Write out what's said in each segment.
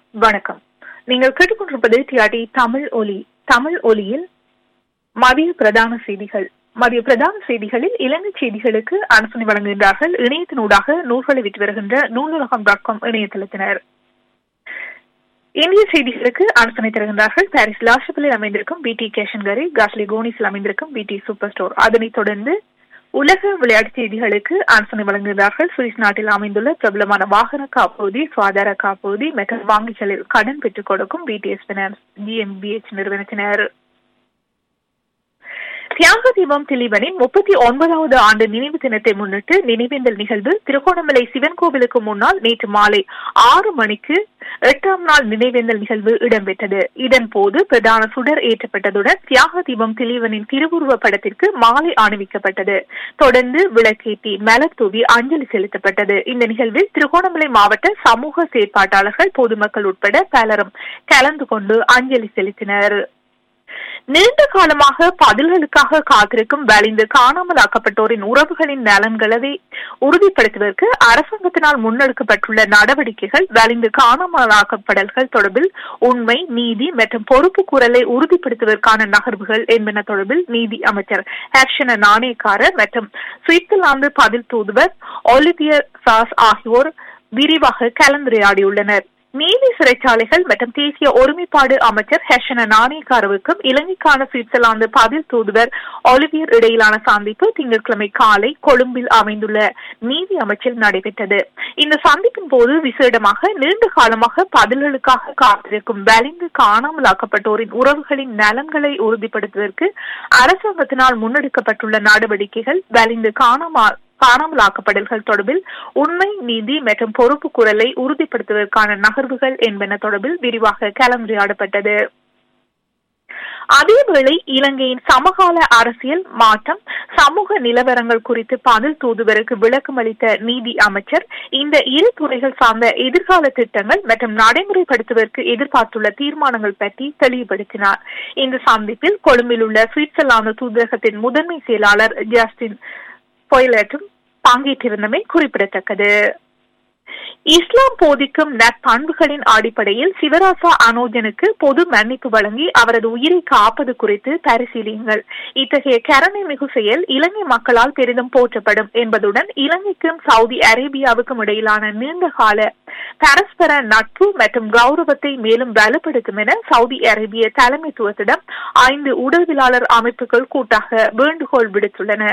வணக்கம் நீங்கள் கேட்டுக்கொண்டிருப்பது டிஆர்டி தமிழ் ஒலி தமிழ் ஒலியில் மதிய பிரதான செய்திகள் மதிய பிரதான செய்திகளில் இலங்கை செய்திகளுக்கு அனுசனை வழங்குகின்றார்கள் இணையத்தினூடாக நூல்களை விட்டு வருகின்ற நூலுலகம் டாட் காம் இணையதளத்தினர் இந்திய செய்திகளுக்கு அனுசனை தருகின்றார்கள் பாரிஸ் லாஷப்பிலில் அமைந்திருக்கும் பிடி கேஷன்கரி காஸ்லி கோனிஸில் அமைந்திருக்கும் பிடி சூப்பர் ஸ்டோர் அதனைத் தொடர்ந்து உலக விளையாட்டுச் செய்திகளுக்கு அனுசனை வழங்குகிறார்கள் சுவிஸ் நாட்டில் அமைந்துள்ள பிரபலமான வாகன காப்புறுதி சுகாதார காப்புறுதி மற்றும் வங்கிகளில் கடன் பெற்றுக் கொடுக்கும் பிடிஎஸ் பினான்ஸ் ஜிஎம்பிஎச் நிறுவனத்தினர் தியாக தீபம் திலீபனின் முப்பத்தி ஒன்பதாவது ஆண்டு நினைவு தினத்தை முன்னிட்டு நினைவேந்தல் நிகழ்வு திருகோணமலை சிவன் கோவிலுக்கு முன்னால் நேற்று மாலை ஆறு மணிக்கு எட்டாம் நாள் நினைவேந்தல் நிகழ்வு இடம்பெற்றது இதன் போது பிரதான சுடர் ஏற்றப்பட்டதுடன் தியாக தீபம் திலீவனின் திருவுருவ படத்திற்கு மாலை அணிவிக்கப்பட்டது தொடர்ந்து விளக்கேற்றி மலர் தூவி அஞ்சலி செலுத்தப்பட்டது இந்த நிகழ்வில் திருகோணமலை மாவட்ட சமூக செயற்பாட்டாளர்கள் பொதுமக்கள் உட்பட பலரும் கலந்து கொண்டு அஞ்சலி செலுத்தினர் நீண்ட காலமாக பதில்களுக்காக காத்திருக்கும் வலிந்து காணாமல் ஆக்கப்பட்டோரின் உறவுகளின் நலன்களை உறுதிப்படுத்துவதற்கு அரசாங்கத்தினால் முன்னெடுக்கப்பட்டுள்ள நடவடிக்கைகள் வலிந்து காணாமல் ஆக்கப்படல்கள் தொடர்பில் உண்மை நீதி மற்றும் பொறுப்பு குரலை உறுதிப்படுத்துவதற்கான நகர்வுகள் என்பன தொடர்பில் நீதி அமைச்சர் ஹர்ஷன நாணயக்காரர் மற்றும் சுவிட்சர்லாந்து பதில் தூதுவர் ஒலிவியர் சாஸ் ஆகியோர் விரிவாக கலந்துரையாடியுள்ளனர் நீதி சிறைச்சாலைகள் மற்றும் தேசிய ஒருமைப்பாடு அமைச்சர் ஹெஷன நாணயக்காரவுக்கும் இலங்கைக்கான சுவிட்சர்லாந்து பதில் தூதுவர் ஒலிவியர் இடையிலான சந்திப்பு திங்கட்கிழமை காலை கொழும்பில் அமைந்துள்ள நீதி அமைச்சில் நடைபெற்றது இந்த சந்திப்பின் போது விசேடமாக நீண்ட காலமாக பதில்களுக்காக காத்திருக்கும் வலிந்து காணாமலாக்கப்பட்டோரின் உறவுகளின் நலன்களை உறுதிப்படுத்துவதற்கு அரசாங்கத்தினால் முன்னெடுக்கப்பட்டுள்ள நடவடிக்கைகள் வலிந்து காணாமல் காணாமலாக்கப்படல்கள் தொடர்பில் உண்மை நீதி மற்றும் பொறுப்பு குரலை உறுதிப்படுத்துவதற்கான நகர்வுகள் என்பன தொடர்பில் விரிவாக கலந்துரையாடப்பட்டது அதேவேளை இலங்கையின் சமகால அரசியல் மாற்றம் சமூக நிலவரங்கள் குறித்து பதில் தூதுவருக்கு விளக்கம் அளித்த நீதி அமைச்சர் இந்த இரு துறைகள் சார்ந்த எதிர்கால திட்டங்கள் மற்றும் நடைமுறைப்படுத்துவதற்கு எதிர்பார்த்துள்ள தீர்மானங்கள் பற்றி தெளிவுபடுத்தினார் இந்த சந்திப்பில் கொழும்பில் உள்ள சுவிட்சர்லாந்து தூதரகத்தின் முதன்மை செயலாளர் ஜஸ்டின் பொய்லட்டும் பங்கேற்றிருந்தமை குறிப்பிடத்தக்கது இஸ்லாம் போதிக்கும் நற்பண்புகளின் அடிப்படையில் சிவராசா அனோஜனுக்கு பொது மன்னிப்பு வழங்கி அவரது உயிரை காப்பது குறித்து பரிசீலியுங்கள் இத்தகைய கருணை மிகு செயல் இலங்கை மக்களால் பெரிதும் போற்றப்படும் என்பதுடன் இலங்கைக்கும் சவுதி அரேபியாவுக்கும் இடையிலான நீண்ட கால பரஸ்பர நட்பு மற்றும் கௌரவத்தை மேலும் வலுப்படுத்தும் என சவுதி அரேபிய தலைமைத்துவத்திடம் ஐந்து உடல்வியலாளர் அமைப்புகள் கூட்டாக வேண்டுகோள் விடுத்துள்ளன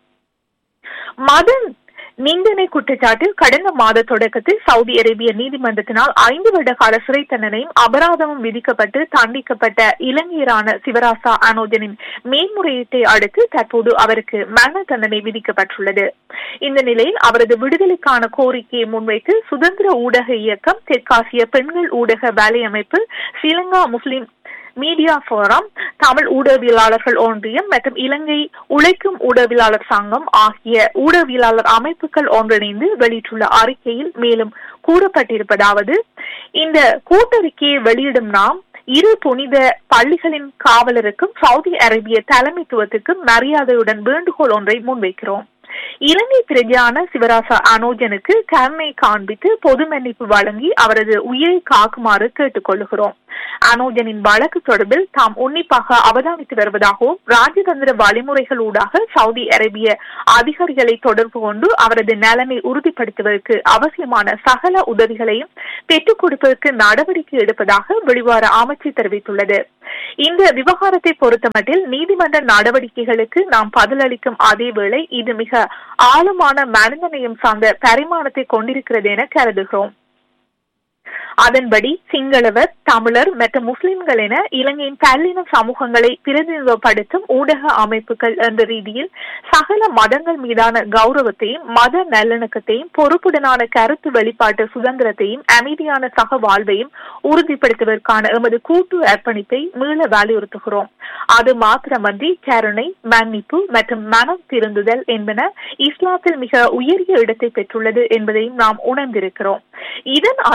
மத நிந்தனை குற்றச்சாட்டில் கடந்த மாத தொடக்கத்தில் சவுதி அரேபிய நீதிமன்றத்தினால் ஐந்து வருட கால சிறை தண்டனையும் அபராதமும் விதிக்கப்பட்டு தண்டிக்கப்பட்ட இலங்கையரான சிவராசா அனோஜனின் மேன்முறையீட்டை அடுத்து தற்போது அவருக்கு மரண தண்டனை விதிக்கப்பட்டுள்ளது இந்த நிலையில் அவரது விடுதலைக்கான கோரிக்கையை முன்வைத்து சுதந்திர ஊடக இயக்கம் தெற்காசிய பெண்கள் ஊடக வேலை அமைப்பு Sri Lanka Muslim media forum Tamil ஊடகவியலாளர்கள் ஒன்றியம் மற்றும் இலங்கை உழைக்கும் ஊடகவியலாளர் சங்கம் ஆகிய ஊடகவியலாளர் அமைப்புகள் ஒன்றிணைந்து வெளியிட்டுள்ள அறிக்கையில் மேலும் கூறப்பட்டிருப்பதாவது இந்த கூட்டறிக்கையை வெளியிடும் நாம் இரு புனித பள்ளிகளின் காவலருக்கும் சவுதி அரேபிய தலைமைத்துவத்துக்கும் மரியாதையுடன் வேண்டுகோள் ஒன்றை முன்வைக்கிறோம் இலங்கை பிரஜையான சிவராசா அனோஜனுக்கு கருணை காண்பித்து பொது மன்னிப்பு வழங்கி அவரது உயிரை காக்குமாறு கேட்டுக் கொள்ளுகிறோம் அனோஜனின் வழக்கு தொடர்பில் தாம் உன்னிப்பாக அவதானித்து வருவதாகவும் ராஜதந்திர வழிமுறைகள் ஊடாக சவுதி அரேபிய அதிகாரிகளை தொடர்பு கொண்டு அவரது நலனை உறுதிப்படுத்துவதற்கு அவசியமான சகல உதவிகளையும் பெற்றுக் கொடுப்பதற்கு நடவடிக்கை எடுப்பதாக வெளிவார அமைச்சு தெரிவித்துள்ளது இந்த விவகாரத்தை பொறுத்தமட்டில் நீதிமன்ற நடவடிக்கைகளுக்கு நாம் பதிலளிக்கும் அதேவேளை இது மிக ஆழமான மனிதநேயம் சார்ந்த பரிமாணத்தை கொண்டிருக்கிறது என கருதுகிறோம் அதன்படி சிங்களவர் தமிழர் மற்றும் முஸ்லிம்கள் என இலங்கையின் பல்லின சமூகங்களை பிரதிநிதித்துவப்படுத்தும் ஊடக அமைப்புகள் என்ற ரீதியில் சகல மதங்கள் மீதான கௌரவத்தையும் மத நல்லிணக்கத்தையும் பொறுப்புடனான கருத்து வெளிப்பாட்டு சுதந்திரத்தையும் அமைதியான சக வாழ்வையும் உறுதிப்படுத்துவதற்கான எமது கூட்டு அர்ப்பணிப்பை மீள வலியுறுத்துகிறோம் அது மாத்திரமன்றி கருணை மன்னிப்பு மற்றும் மனம் திருந்துதல் என்பன இஸ்லாத்தில் மிக உயரிய இடத்தை பெற்றுள்ளது என்பதையும் நாம் உணர்ந்திருக்கிறோம் இதன் அடிப்படையில்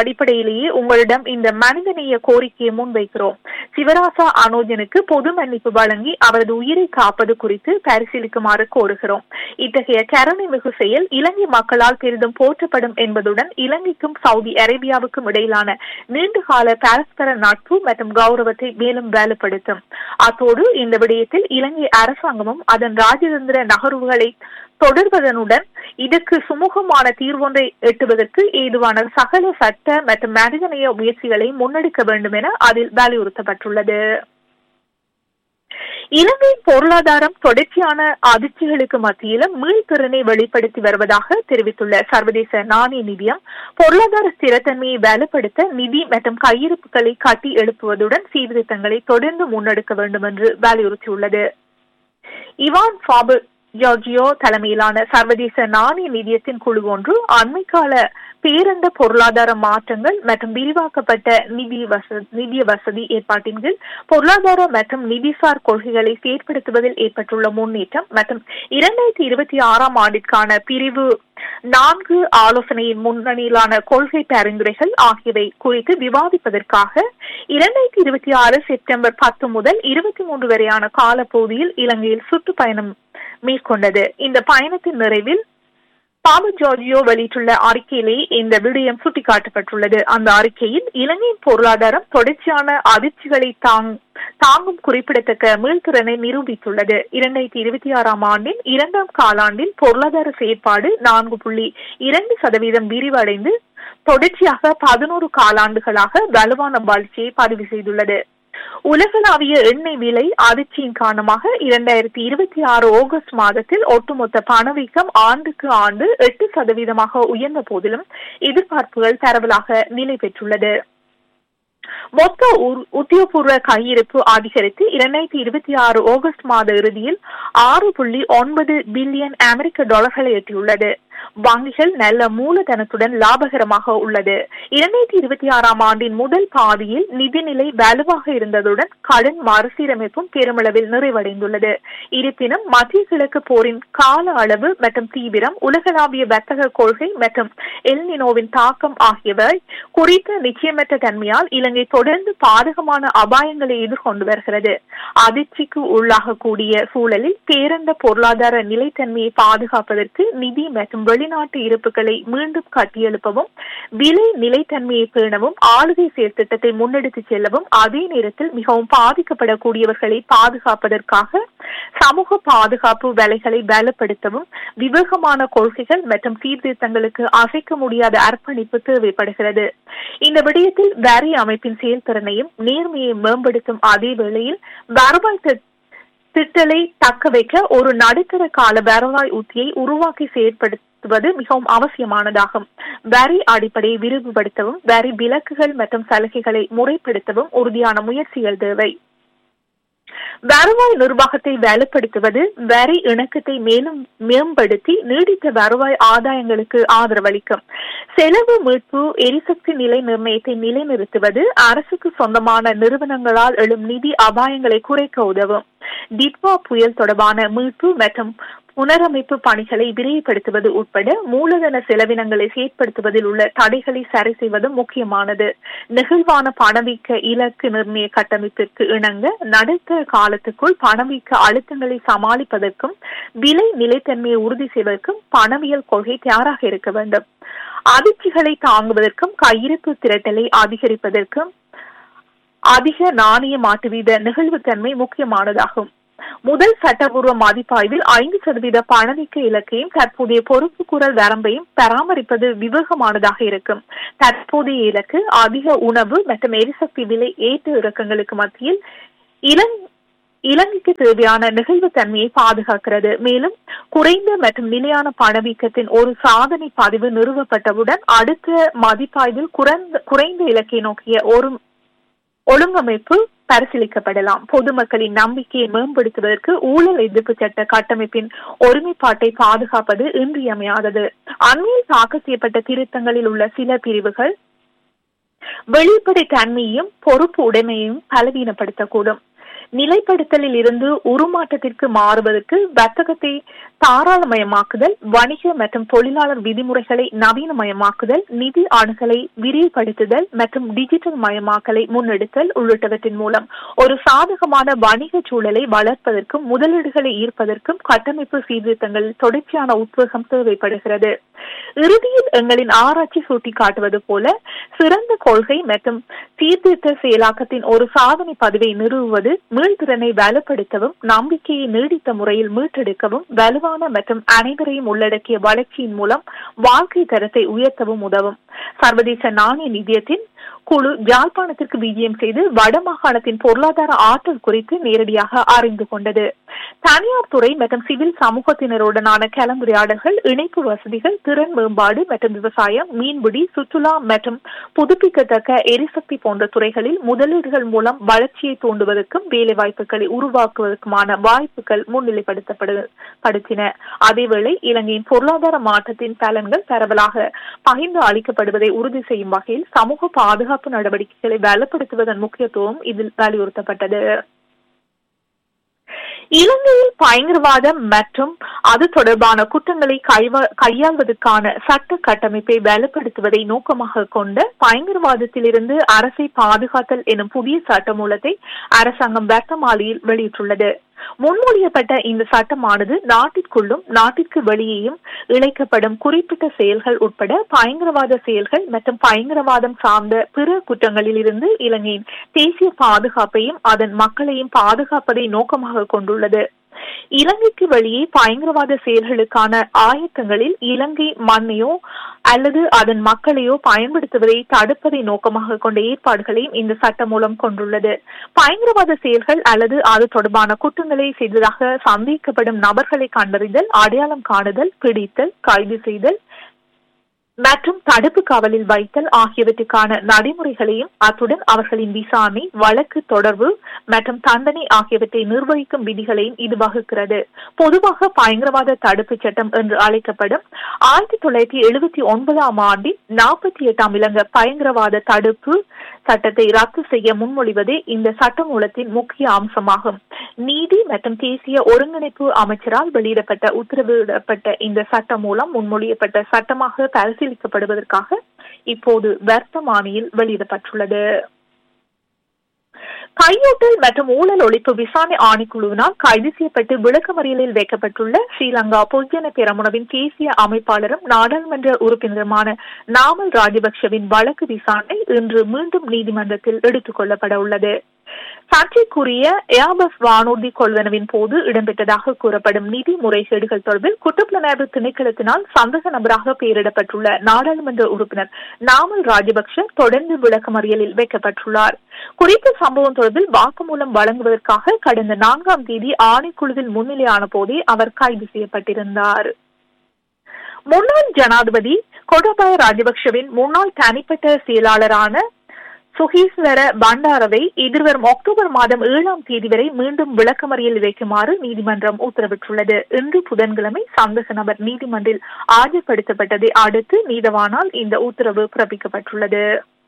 நிலையிலேயே உங்களிடம் இந்த மனிதநேய கோரிக்கையை முன்வைக்கிறோம் சிவராசா அனோஜனுக்கு பொது மன்னிப்பு வழங்கி அவரது உயிரை காப்பது குறித்து பரிசீலிக்குமாறு கோருகிறோம் இத்தகைய கருணை மிகு செயல் இலங்கை மக்களால் பெரிதும் போற்றப்படும் என்பதுடன் இலங்கைக்கும் சவுதி அரேபியாவுக்கும் இடையிலான நீண்டகால பரஸ்பர நட்பு மற்றும் கௌரவத்தை மேலும் வலுப்படுத்தும் அத்தோடு இந்த விடயத்தில் இலங்கை அரசாங்கமும் அதன் ராஜதந்திர நகர்வுகளை தொடர்வதனுடன் இதற்கு சுமூகமான தீர்வொன்றை எட்டுவதற்கு ஏதுவான சகல சட்ட மற்றும் மனிதநேய முயற்சிகளை முன்னெடுக்க வேண்டும் என அதில் வலியுறுத்தப்பட்டுள்ளது இலங்கையின் பொருளாதாரம் தொடர்ச்சியான அதிர்ச்சிகளுக்கு மத்தியிலும் மீள்திறனை வெளிப்படுத்தி வருவதாக தெரிவித்துள்ள சர்வதேச நாணய நிதியம் பொருளாதார ஸ்திரத்தன்மையை வலுப்படுத்த நிதி மற்றும் கையிருப்புகளை கட்டி எழுப்புவதுடன் சீர்திருத்தங்களை தொடர்ந்து முன்னெடுக்க வேண்டும் என்று வலியுறுத்தியுள்ளது இவான் ஃபாபர் ஜார்ஜியோ தலைமையிலான சர்வதேச நாணய நிதியத்தின் குழு ஒன்று அண்மைக்கால பேரண்ட பொருளாதார மாற்றங்கள் மற்றும் விரிவாக்கப்பட்ட நிதி வசதி நிதிய வசதி ஏற்பாட்டின் கீழ் பொருளாதார மற்றும் நிதிசார் கொள்கைகளை செயற்படுத்துவதில் ஏற்பட்டுள்ள முன்னேற்றம் மற்றும் இரண்டாயிரத்தி இருபத்தி ஆறாம் ஆண்டிற்கான பிரிவு நான்கு ஆலோசனையின் முன்னணியிலான கொள்கை பரிந்துரைகள் ஆகியவை குறித்து விவாதிப்பதற்காக இரண்டாயிரத்தி இருபத்தி ஆறு செப்டம்பர் பத்து முதல் இருபத்தி மூன்று வரையான காலப்பகுதியில் இலங்கையில் சுற்றுப்பயணம் மேற்கொண்டது இந்த பயணத்தின் நிறைவில் பாபு ஜார்ஜியோ வெளியிட்டுள்ள அறிக்கையிலே இந்த விடயம் சுட்டிக்காட்டப்பட்டுள்ளது அந்த அறிக்கையில் இலங்கையின் பொருளாதாரம் தொடர்ச்சியான அதிர்ச்சிகளை தாங் தாங்கும் குறிப்பிடத்தக்க மீள்திறனை நிரூபித்துள்ளது இரண்டாயிரத்தி இருபத்தி ஆறாம் ஆண்டின் இரண்டாம் காலாண்டில் பொருளாதார செயற்பாடு நான்கு புள்ளி இரண்டு சதவீதம் விரிவடைந்து தொடர்ச்சியாக பதினோரு காலாண்டுகளாக வலுவான வளர்ச்சியை பதிவு செய்துள்ளது உலகளாவிய எண்ணெய் விலை அதிர்ச்சியின் காரணமாக இரண்டாயிரத்தி இருபத்தி ஆறு ஆகஸ்ட் மாதத்தில் ஒட்டுமொத்த பணவீக்கம் ஆண்டுக்கு ஆண்டு எட்டு சதவீதமாக உயர்ந்த போதிலும் எதிர்பார்ப்புகள் பரவலாக நிலை பெற்றுள்ளது மொத்த உத்தியோகபூர்வ கையிருப்பு அதிகரித்து இரண்டாயிரத்தி இருபத்தி ஆறு ஆகஸ்ட் மாத இறுதியில் ஆறு புள்ளி ஒன்பது பில்லியன் அமெரிக்க டாலர்களை எட்டியுள்ளது வங்கிகள் நல்ல மூலதனத்துடன் லாபகரமாக உள்ளது இரண்டாயிரத்தி இருபத்தி ஆறாம் ஆண்டின் முதல் பாதியில் நிதிநிலை வலுவாக இருந்ததுடன் கடன் மறுசீரமைப்பும் பெருமளவில் நிறைவடைந்துள்ளது இருப்பினும் மத்திய கிழக்கு போரின் கால அளவு மற்றும் தீவிரம் உலகளாவிய வர்த்தக கொள்கை மற்றும் எல்னினோவின் தாக்கம் ஆகியவை குறித்த நிச்சயமற்ற தன்மையால் இலங்கை தொடர்ந்து பாதகமான அபாயங்களை எதிர்கொண்டு வருகிறது அதிர்ச்சிக்கு உள்ளாகக்கூடிய சூழலில் பேரண்ட பொருளாதார நிலைத்தன்மையை பாதுகாப்பதற்கு நிதி மற்றும் வெளிநாட்டு இருப்புகளை மீண்டும் கட்டியெழுப்பவும் விலை நிலைத்தன்மையை பேணவும் ஆளுகை செயற்திட்டத்தை முன்னெடுத்துச் செல்லவும் அதே நேரத்தில் மிகவும் பாதிக்கப்படக்கூடியவர்களை பாதுகாப்பதற்காக சமூக பாதுகாப்பு வேலைகளை பலப்படுத்தவும் விவேகமான கொள்கைகள் மற்றும் சீர்திருத்தங்களுக்கு அசைக்க முடியாத அர்ப்பணிப்பு தேவைப்படுகிறது இந்த விடயத்தில் வரி அமைப்பின் செயல்திறனையும் நேர்மையை மேம்படுத்தும் அதே வேளையில் வருவாய் திட்டலை தக்க வைக்க ஒரு நடுத்தர கால வருவாய் உத்தியை உருவாக்கி செயற்படுத்துவது மிகவும் அவசியமானதாகும் வரி அடிப்படையை விரிவுபடுத்தவும் வரி விலக்குகள் மற்றும் சலுகைகளை முறைப்படுத்தவும் உறுதியான முயற்சிகள் தேவை வருவாய் நிர்வாகத்தை வலுப்படுத்துவது வரி இணக்கத்தை மேலும் மேம்படுத்தி நீடித்த வருவாய் ஆதாயங்களுக்கு ஆதரவளிக்கும் செலவு மீட்பு எரிசக்தி நிலை நிர்ணயத்தை நிலைநிறுத்துவது அரசுக்கு சொந்தமான நிறுவனங்களால் எழும் நிதி அபாயங்களை குறைக்க உதவும் டிட்வா புயல் தொடர்பான மீட்பு மற்றும் புனரமைப்பு பணிகளை விரைவுபடுத்துவது உட்பட மூலதன செலவினங்களை செயற்படுத்துவதில் உள்ள தடைகளை சரி செய்வது முக்கியமானது நெகிழ்வான பணவீக்க இலக்கு நிர்ணய கட்டமைப்பிற்கு இணங்க நடுத்தர காலத்துக்குள் பணவீக்க அழுத்தங்களை சமாளிப்பதற்கும் விலை நிலைத்தன்மையை உறுதி செய்வதற்கும் பணவியல் கொள்கை தயாராக இருக்க வேண்டும் அதிர்ச்சிகளை தாங்குவதற்கும் கையிருப்பு திரட்டலை அதிகரிப்பதற்கும் அதிக நாணய மாட்டு வீத நெகிழ்வுத்தன்மை முக்கியமானதாகும் முதல் சட்டபூர்வ மதிப்பாய்வில் ஐந்து சதவீத பணவீக்க இலக்கையும் தற்போதைய பொறுப்பு குரல் வரம்பையும் பராமரிப்பது விவேகமானதாக இருக்கும் தற்போதைய இலக்கு அதிக உணவு மற்றும் எரிசக்தி விலை ஏற்ற இறக்கங்களுக்கு மத்தியில் இளங் இலங்கைக்கு தேவையான நெகிழ்வுத்தன்மையை பாதுகாக்கிறது மேலும் குறைந்த மற்றும் நிலையான பணவீக்கத்தின் ஒரு சாதனை பதிவு நிறுவப்பட்டவுடன் அடுத்த மதிப்பாய்வில் குறைந்த குறைந்த இலக்கை நோக்கிய ஒரு ஒழுங்கமைப்பு பரிசீலிக்கப்படலாம் பொதுமக்களின் நம்பிக்கையை மேம்படுத்துவதற்கு ஊழல் எதிர்ப்பு சட்ட கட்டமைப்பின் ஒருமைப்பாட்டை பாதுகாப்பது இன்றியமையாதது அண்மையில் தாக்கல் செய்யப்பட்ட திருத்தங்களில் உள்ள சில பிரிவுகள் வெளிப்படை தன்மையையும் பொறுப்பு உடைமையையும் பலவீனப்படுத்தக்கூடும் நிலைப்படுத்தலில் இருந்து உருமாற்றத்திற்கு மாறுவதற்கு வர்த்தகத்தை தாராளமயமாக்குதல் வணிக மற்றும் தொழிலாளர் விதிமுறைகளை நவீனமயமாக்குதல் நிதி அணுகலை விரிவுபடுத்துதல் மற்றும் டிஜிட்டல் மயமாக்கலை முன்னெடுத்தல் உள்ளிட்டவற்றின் மூலம் ஒரு சாதகமான வணிக சூழலை வளர்ப்பதற்கும் முதலீடுகளை ஈர்ப்பதற்கும் கட்டமைப்பு சீர்திருத்தங்களில் தொடர்ச்சியான உத்வேகம் தேவைப்படுகிறது இறுதியில் எங்களின் ஆராய்ச்சி சுட்டிக்காட்டுவது போல சிறந்த கொள்கை மற்றும் சீர்திருத்த செயலாக்கத்தின் ஒரு சாதனை பதிவை நிறுவுவது மீள்திறனை வலுப்படுத்தவும் நம்பிக்கையை நீடித்த முறையில் மீட்டெடுக்கவும் வலுவான மற்றும் அனைவரையும் உள்ளடக்கிய வளர்ச்சியின் மூலம் வாழ்க்கை தரத்தை உயர்த்தவும் உதவும் சர்வதேச நாணய நிதியத்தின் குழு யாழ்ப்பாணத்திற்கு விஜயம் செய்து வடமாகாணத்தின் பொருளாதார ஆற்றல் குறித்து நேரடியாக அறிந்து கொண்டது தனியார் துறை மற்றும் சிவில் சமூகத்தினருடனான கலந்துரையாடல்கள் இணைப்பு வசதிகள் திறன் மேம்பாடு மற்றும் விவசாயம் மீன்பிடி சுற்றுலா மற்றும் புதுப்பிக்கத்தக்க எரிசக்தி போன்ற துறைகளில் முதலீடுகள் மூலம் வளர்ச்சியை தூண்டுவதற்கும் வேலைவாய்ப்புகளை உருவாக்குவதற்குமான வாய்ப்புகள் முன்னிலைப்படுத்தப்படுத்தின அதேவேளை இலங்கையின் பொருளாதார மாற்றத்தின் பலன்கள் பரவலாக பகிர்ந்து அளிக்கப்படுவதை உறுதி செய்யும் வகையில் சமூக பாதுகாப்பு நடவடிக்கைகளை வலுப்படுத்துவதன் முக்கியத்துவம் இதில் வலியுறுத்தப்பட்டது இலங்கையில் பயங்கரவாதம் மற்றும் அது தொடர்பான குற்றங்களை கையாள்வதற்கான சட்ட கட்டமைப்பை வலுப்படுத்துவதை நோக்கமாக கொண்ட பயங்கரவாதத்திலிருந்து அரசை பாதுகாத்தல் எனும் புதிய சட்டமூலத்தை அரசாங்கம் வர்த்தமாலியில் வெளியிட்டுள்ளது முன்மொழியப்பட்ட இந்த சட்டமானது நாட்டிற்குள்ளும் நாட்டிற்கு வெளியேயும் இழைக்கப்படும் குறிப்பிட்ட செயல்கள் உட்பட பயங்கரவாத செயல்கள் மற்றும் பயங்கரவாதம் சார்ந்த பிற குற்றங்களில் இருந்து இலங்கையின் தேசிய பாதுகாப்பையும் அதன் மக்களையும் பாதுகாப்பதை நோக்கமாக கொண்டுள்ளது இலங்கைக்கு வெளியே பயங்கரவாத செயல்களுக்கான ஆயத்தங்களில் இலங்கை மண்ணையோ அல்லது அதன் மக்களையோ பயன்படுத்துவதை தடுப்பதை நோக்கமாக கொண்ட ஏற்பாடுகளையும் இந்த சட்டம் மூலம் கொண்டுள்ளது பயங்கரவாத செயல்கள் அல்லது அது தொடர்பான குற்றங்களை செய்ததாக சந்தேகிக்கப்படும் நபர்களை கண்டறிதல் அடையாளம் காணுதல் பிடித்தல் கைது செய்தல் மற்றும் தடுப்பு காவலில் வைத்தல் ஆகியவற்றுக்கான நடைமுறைகளையும் அத்துடன் அவர்களின் விசாரணை வழக்கு தொடர்பு மற்றும் தண்டனை ஆகியவற்றை நிர்வகிக்கும் விதிகளையும் இது வகுக்கிறது பொதுவாக பயங்கரவாத தடுப்பு சட்டம் என்று அழைக்கப்படும் ஆயிரத்தி தொள்ளாயிரத்தி எழுபத்தி ஒன்பதாம் ஆண்டில் நாற்பத்தி எட்டாம் இலங்க பயங்கரவாத தடுப்பு சட்டத்தை ரத்து செய்ய முன்மொழிவதே இந்த சட்டமூலத்தின் முக்கிய அம்சமாகும் நீதி மற்றும் தேசிய ஒருங்கிணைப்பு அமைச்சரால் வெளியிடப்பட்ட உத்தரவிடப்பட்ட இந்த சட்டம் மூலம் முன்மொழியப்பட்ட சட்டமாக பரிசீலிக்கப்படுவதற்காக இப்போது வர்த்தமானியில் வெளியிடப்பட்டுள்ளது கையூட்டல் மற்றும் ஊழல் ஒழிப்பு விசாரணை ஆணைக்குழுவினால் கைது செய்யப்பட்டு விளக்கமறியலில் வைக்கப்பட்டுள்ள ஸ்ரீலங்கா பொதுஜன பெரமுனவின் தேசிய அமைப்பாளரும் நாடாளுமன்ற உறுப்பினருமான நாமல் ராஜபக்சவின் வழக்கு விசாரணை இன்று மீண்டும் நீதிமன்றத்தில் எடுத்துக் கொள்ளப்பட உள்ளது சர்ச்சைக்குரிய ஏர்பஸ் வானூர்தி கொள்வனவின் போது இடம்பெற்றதாக கூறப்படும் நிதி முறைகேடுகள் தொடர்பில் குற்றப்புலனாய்வு திணைக்களத்தினால் சந்தக நபராக பெயரிடப்பட்டுள்ள நாடாளுமன்ற உறுப்பினர் நாமல் ராஜபக்ஷ தொடர்ந்து விளக்கமறியலில் வைக்கப்பட்டுள்ளார் குறித்த சம்பவம் தொடர்பில் வாக்குமூலம் வழங்குவதற்காக கடந்த நான்காம் தேதி ஆணைக்குழுவில் முன்னிலையான போதே அவர் கைது செய்யப்பட்டிருந்தார் முன்னாள் ஜனாதிபதி கோடபாய ராஜபக்ஷவின் முன்னாள் தனிப்பட்ட செயலாளரான சுகீஸ்வர பண்டாரவை எதிர்வரும் அக்டோபர் மாதம் ஏழாம் தேதி வரை மீண்டும் விளக்கமறியல் வைக்குமாறு நீதிமன்றம் உத்தரவிட்டுள்ளது இன்று புதன்கிழமை சந்தக நபர் நீதிமன்றில் ஆஜர்படுத்தப்பட்டதை அடுத்து நீதவானால் இந்த உத்தரவு பிறப்பிக்கப்பட்டுள்ளது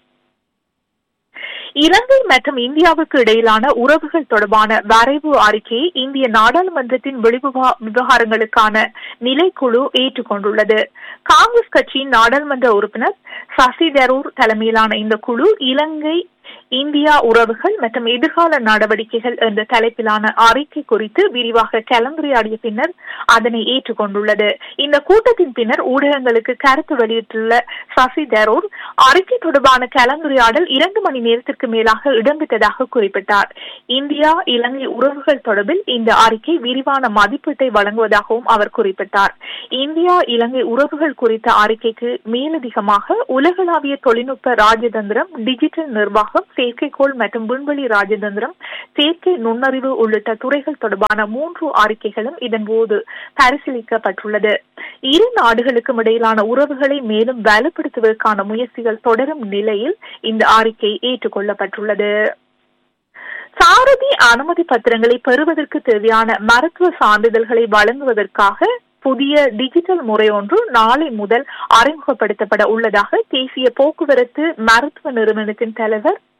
இலங்கை மற்றும் இந்தியாவுக்கு இடையிலான உறவுகள் தொடர்பான வரைவு அறிக்கையை இந்திய நாடாளுமன்றத்தின் வெளிவிவா விவகாரங்களுக்கான நிலைக்குழு ஏற்றுக்கொண்டுள்ளது காங்கிரஸ் கட்சியின் நாடாளுமன்ற உறுப்பினர் சசி தரூர் தலைமையிலான இந்த குழு இலங்கை இந்தியா உறவுகள் மற்றும் எதிர்கால நடவடிக்கைகள் என்ற தலைப்பிலான அறிக்கை குறித்து விரிவாக கலந்துரையாடிய பின்னர் அதனை ஏற்றுக்கொண்டுள்ளது இந்த கூட்டத்தின் பின்னர் ஊடகங்களுக்கு கருத்து வெளியிட்டுள்ள சசி தரூர் அறிக்கை தொடர்பான கலந்துரையாடல் இரண்டு மணி நேரத்திற்கு மேலாக இடம்பெற்றதாக குறிப்பிட்டார் இந்தியா இலங்கை உறவுகள் தொடர்பில் இந்த அறிக்கை விரிவான மதிப்பீட்டை வழங்குவதாகவும் அவர் குறிப்பிட்டார் இந்தியா இலங்கை உறவுகள் குறித்த அறிக்கைக்கு மேலதிகமாக உலகளாவிய தொழில்நுட்ப ராஜதந்திரம் டிஜிட்டல் நிர்வாகம் செயற்கைக்கோள் மற்றும் விண்வெளி ராஜதந்திரம் செயற்கை நுண்ணறிவு உள்ளிட்ட துறைகள் தொடர்பான மூன்று அறிக்கைகளும் இதன்போது பரிசீலிக்கப்பட்டுள்ளது இரு நாடுகளுக்கும் இடையிலான உறவுகளை மேலும் வலுப்படுத்துவதற்கான முயற்சிகள் தொடரும் நிலையில் இந்த அறிக்கை ஏற்றுக்கொள்ளப்பட்டுள்ளது சாரதி அனுமதி பத்திரங்களை பெறுவதற்கு தேவையான மருத்துவ சான்றிதழ்களை வழங்குவதற்காக புதிய டிஜிட்டல் முறை ஒன்று நாளை முதல் அறிமுகப்படுத்தப்பட உள்ளதாக தேசிய போக்குவரத்து மருத்துவ நிறுவனத்தின் தலைவர்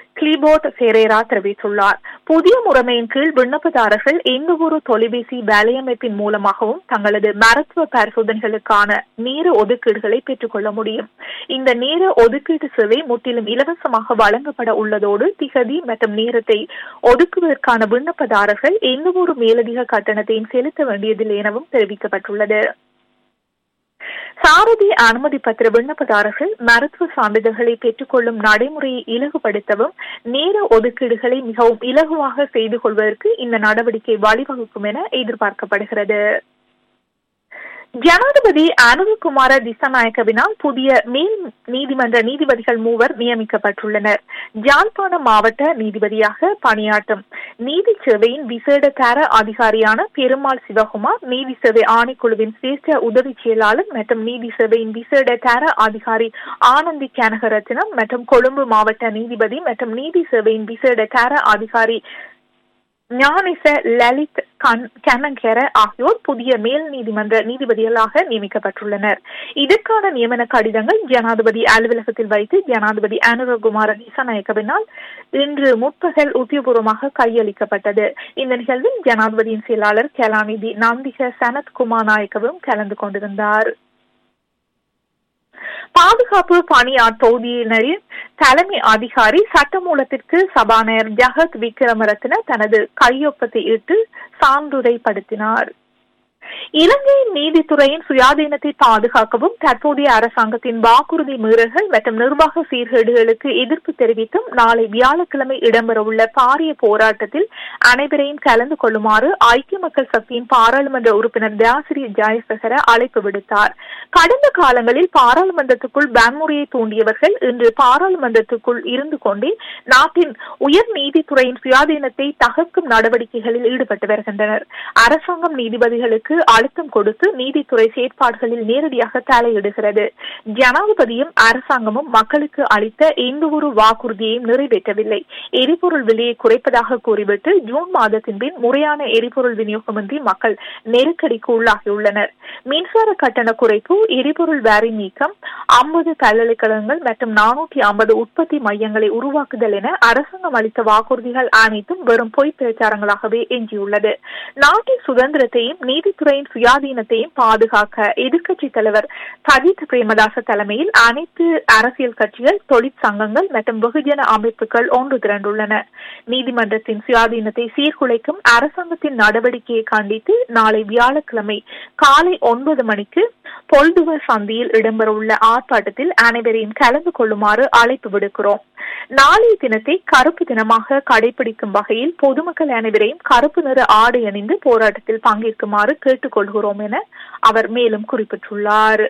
கிளிபோர்ட் ஃபெரேரா தெரிவித்துள்ளார் புதிய முறைமையின் கீழ் விண்ணப்பதாரர்கள் எந்த ஒரு தொலைபேசி வேலையமைப்பின் மூலமாகவும் தங்களது மருத்துவ பரிசோதனைகளுக்கான நேர ஒதுக்கீடுகளை பெற்றுக்கொள்ள முடியும் இந்த நேர ஒதுக்கீட்டு சேவை முற்றிலும் இலவசமாக வழங்கப்பட உள்ளதோடு திகதி மற்றும் நேரத்தை ஒதுக்குவதற்கான விண்ணப்பதாரர்கள் எந்த ஒரு மேலதிக கட்டணத்தையும் செலுத்த வேண்டியதில்லை எனவும் தெரிவிக்கப்பட்டுள்ளது சாரதி அனுமதி பத்திர விண்ணப்பதாரர்கள் மருத்துவ சான்றிதழ்களை பெற்றுக்கொள்ளும் நடைமுறையை இலகுபடுத்தவும் நேர ஒதுக்கீடுகளை மிகவும் இலகுவாக செய்து கொள்வதற்கு இந்த நடவடிக்கை வழிவகுக்கும் என எதிர்பார்க்கப்படுகிறது ஜனாதிபதி அனுகுமார திசாநாயக்கவினால் புதிய மேல் நீதிமன்ற நீதிபதிகள் மூவர் நியமிக்கப்பட்டுள்ளனர் ஜாழ்ப்பாணம் மாவட்ட நீதிபதியாக பணியாற்றும் நீதி சேவையின் விசேட தர அதிகாரியான பெருமாள் சிவகுமார் நீதி சேவை ஆணைக்குழுவின் சிரேஷ்ட உதவி செயலாளர் மற்றும் நீதி சேவையின் விசேட தர அதிகாரி ஆனந்தி கனகரத்னம் மற்றும் கொழும்பு மாவட்ட நீதிபதி மற்றும் நீதி சேவையின் விசேட தர அதிகாரி ஞானிச லலித் கனகர ஆகியோர் புதிய மேல் நீதிமன்ற நீதிபதிகளாக நியமிக்கப்பட்டுள்ளனர் இதற்கான நியமன கடிதங்கள் ஜனாதிபதி அலுவலகத்தில் வைத்து ஜனாதிபதி அனுரகுமார திசாநாயக்கவினால் இன்று முற்பகல் உத்தியபூர்வமாக கையளிக்கப்பட்டது இந்த நிகழ்வில் ஜனாதிபதியின் செயலாளர் கலாநிதி நந்திக சனத் குமார் நாயக்கவும் கலந்து கொண்டிருந்தார் பாதுகாப்பு பணியார் தொகுதியினரின் தலைமை அதிகாரி சட்டமூலத்திற்கு சபாநாயகர் ஜகத் விக்ரமரத்ன தனது கையொப்பத்தை இட்டு சான்றுரைப்படுத்தினார் இலங்கையின் நீதித்துறையின் சுயாதீனத்தை பாதுகாக்கவும் தற்போதைய அரசாங்கத்தின் வாக்குறுதி மீறல்கள் மற்றும் நிர்வாக சீர்கேடுகளுக்கு எதிர்ப்பு தெரிவித்தும் நாளை வியாழக்கிழமை இடம்பெறவுள்ள பாரிய போராட்டத்தில் அனைவரையும் கலந்து கொள்ளுமாறு ஐக்கிய மக்கள் சக்தியின் பாராளுமன்ற உறுப்பினர் தியாசிரி ஜெயசகர அழைப்பு விடுத்தார் கடந்த காலங்களில் பாராளுமன்றத்துக்குள் வன்முறையை தூண்டியவர்கள் இன்று பாராளுமன்றத்துக்குள் இருந்து கொண்டே நாட்டின் உயர் நீதித்துறையின் சுயாதீனத்தை தகர்க்கும் நடவடிக்கைகளில் ஈடுபட்டு வருகின்றனர் அரசாங்கம் நீதிபதிகளுக்கு அழுத்தம் கொடுத்து நீதித்துறை செயற்பாடுகளில் நேரடியாக தலையிடுகிறது ஜனாதிபதியும் அரசாங்கமும் மக்களுக்கு அளித்த எந்த ஒரு வாக்குறுதியையும் நிறைவேற்றவில்லை எரிபொருள் விலையை குறைப்பதாக கூறிவிட்டு ஜூன் மாதத்தின் பின் முறையான எரிபொருள் விநியோகமின்றி மக்கள் நெருக்கடிக்கு உள்ளாகியுள்ளனர் மின்சார கட்டண குறைப்பு எரிபொருள் வேரி நீக்கம் ஐம்பது பல்கலைக்கழகங்கள் மற்றும் நானூற்றி ஐம்பது உற்பத்தி மையங்களை உருவாக்குதல் என அரசாங்கம் அளித்த வாக்குறுதிகள் அனைத்தும் வெறும் பொய் பிரச்சாரங்களாகவே எஞ்சியுள்ளது நாட்டின் சுதந்திரத்தையும் நீதித்துறையின் சுயாதீனத்தையும் பாதுகாக்க எதிர்க்கட்சி தலைவர் சஜித் பிரேமதாச தலைமையில் அனைத்து அரசியல் கட்சிகள் தொழிற்சங்கங்கள் மற்றும் வெகுஜன அமைப்புகள் ஒன்று திரண்டுள்ளன நீதிமன்றத்தின் சுயாதீனத்தை சீர்குலைக்கும் அரசாங்கத்தின் நடவடிக்கையை கண்டித்து நாளை வியாழக்கிழமை காலை ஒன்பது மணிக்கு பொல்துவ சந்தியில் இடம்பெறவுள்ள ஆர்ப்பாட்டத்தில் அனைவரையும் கலந்து கொள்ளுமாறு அழைப்பு விடுக்கிறோம் நாளைய தினத்தை கருப்பு தினமாக கடைபிடிக்கும் வகையில் பொதுமக்கள் அனைவரையும் கருப்பு நிற ஆடை அணிந்து போராட்டத்தில் பங்கேற்குமாறு கேட்டுக்கொள்கிறோம் என அவர் மேலும் குறிப்பிட்டுள்ளார்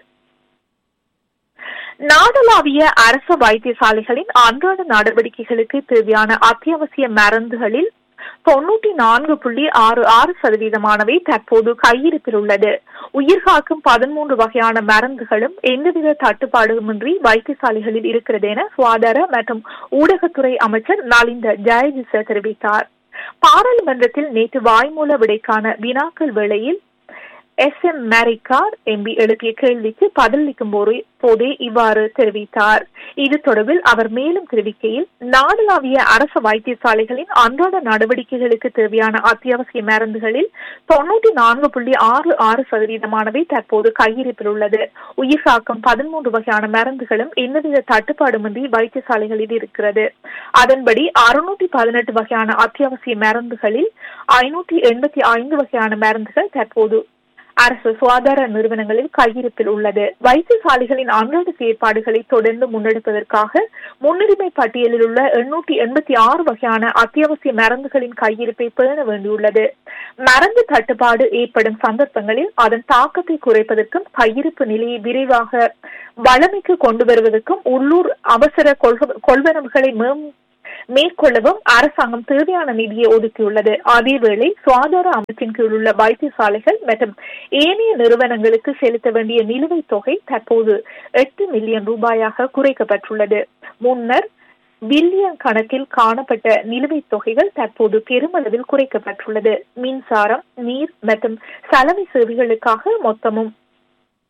நாடளாவிய அரசு வைத்தியசாலைகளின் அன்றாட நடவடிக்கைகளுக்கு தேவையான அத்தியாவசிய மருந்துகளில் தொன்னூற்றி நான்கு புள்ளி ஆறு ஆறு சதவீதமானவை தற்போது கையிருப்பில் உள்ளது உயிர்காக்கும் பதிமூன்று வகையான மருந்துகளும் எந்தவித தட்டுப்பாடுமின்றி வைத்தியசாலைகளில் இருக்கிறது என சுகாதார மற்றும் ஊடகத்துறை அமைச்சர் நலிந்த ஜெயதிச தெரிவித்தார் பாராளுமன்றத்தில் நேற்று வாய்மூல விடைக்கான வினாக்கள் வேளையில் எஸ் எம் மேரிகார் எம்பி எழுப்பிய கேள்விக்கு பதிலளிக்கும் போதே இவ்வாறு தெரிவித்தார் இது தொடர்பில் அவர் மேலும் தெரிவிக்கையில் நாடளாவிய அரசு வைத்தியசாலைகளின் அன்றாட நடவடிக்கைகளுக்கு தேவையான அத்தியாவசிய மருந்துகளில் தொன்னூற்றி நான்கு புள்ளி ஆறு ஆறு சதவீதமானவை தற்போது கையிருப்பில் உள்ளது உயிர்காக்கும் பதிமூன்று வகையான மருந்துகளும் எந்தவித தட்டுப்பாடுமின்றி வைத்தியசாலைகளில் இருக்கிறது அதன்படி அறுநூற்றி பதினெட்டு வகையான அத்தியாவசிய மருந்துகளில் ஐநூற்றி எண்பத்தி ஐந்து வகையான மருந்துகள் தற்போது அரசு சுகாதார நிறுவனங்களில் கையிருப்பில் உள்ளது வைத்தியசாலைகளின் அன்றாட செயற்பாடுகளை தொடர்ந்து முன்னெடுப்பதற்காக முன்னுரிமை பட்டியலில் உள்ள எண்ணூற்றி எண்பத்தி ஆறு வகையான அத்தியாவசிய மருந்துகளின் கையிருப்பை பேண வேண்டியுள்ளது மருந்து தட்டுப்பாடு ஏற்படும் சந்தர்ப்பங்களில் அதன் தாக்கத்தை குறைப்பதற்கும் கையிருப்பு நிலையை விரைவாக வளமைக்கு கொண்டு வருவதற்கும் உள்ளூர் அவசர கொள்வனவுகளை மேற்கொள்ளவும் அரசாங்கம் தேவையான நிதியை ஒதுக்கியுள்ளது அதேவேளை சுகாதார அமைச்சின் கீழ் உள்ள வைத்தியசாலைகள் மற்றும் ஏனைய நிறுவனங்களுக்கு செலுத்த வேண்டிய நிலுவைத் தொகை தற்போது எட்டு மில்லியன் ரூபாயாக குறைக்கப்பட்டுள்ளது முன்னர் பில்லியன் கணக்கில் காணப்பட்ட நிலுவைத் தொகைகள் தற்போது பெருமளவில் குறைக்கப்பட்டுள்ளது மின்சாரம் நீர் மற்றும் சலவை சேவைகளுக்காக மொத்தமும்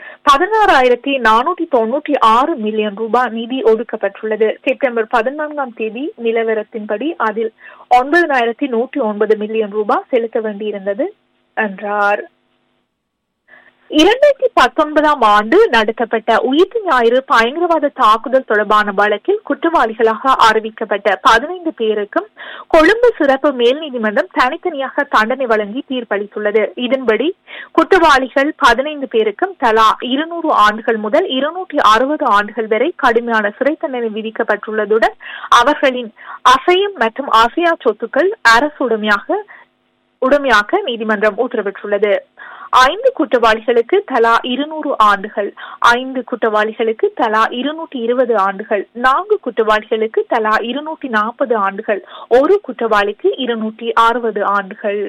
பதினாறாயிரத்தி நானூற்றி தொன்னூற்றி ஆறு மில்லியன் ரூபாய் நிதி ஒதுக்கப்பட்டுள்ளது செப்டம்பர் பதினான்காம் தேதி நிலவரத்தின்படி அதில் ஒன்பதாயிரத்தி நூற்றி ஒன்பது மில்லியன் ரூபாய் செலுத்த வேண்டியிருந்தது என்றார் இரண்டாயிரத்தி பத்தொன்பதாம் ஆண்டு நடத்தப்பட்ட உயிர்த்து ஞாயிறு பயங்கரவாத தாக்குதல் தொடர்பான வழக்கில் குற்றவாளிகளாக அறிவிக்கப்பட்ட பதினைந்து பேருக்கும் கொழும்பு சிறப்பு மேல் நீதிமன்றம் தனித்தனியாக தண்டனை வழங்கி தீர்ப்பளித்துள்ளது இதன்படி குற்றவாளிகள் பதினைந்து பேருக்கும் தலா இருநூறு ஆண்டுகள் முதல் இருநூற்றி அறுபது ஆண்டுகள் வரை கடுமையான சிறை தண்டனை விதிக்கப்பட்டுள்ளதுடன் அவர்களின் அசையும் மற்றும் அசையா சொத்துக்கள் அரசுடைமையாக உடமையாக்க நீதிமன்றம் உத்தரவிட்டுள்ளது ஐந்து குற்றவாளிகளுக்கு தலா இருநூறு ஆண்டுகள் ஐந்து குற்றவாளிகளுக்கு தலா இருநூற்றி இருபது ஆண்டுகள் நான்கு குற்றவாளிகளுக்கு தலா இருநூற்றி நாற்பது ஆண்டுகள் ஒரு குற்றவாளிக்கு இருநூற்றி அறுபது ஆண்டுகள்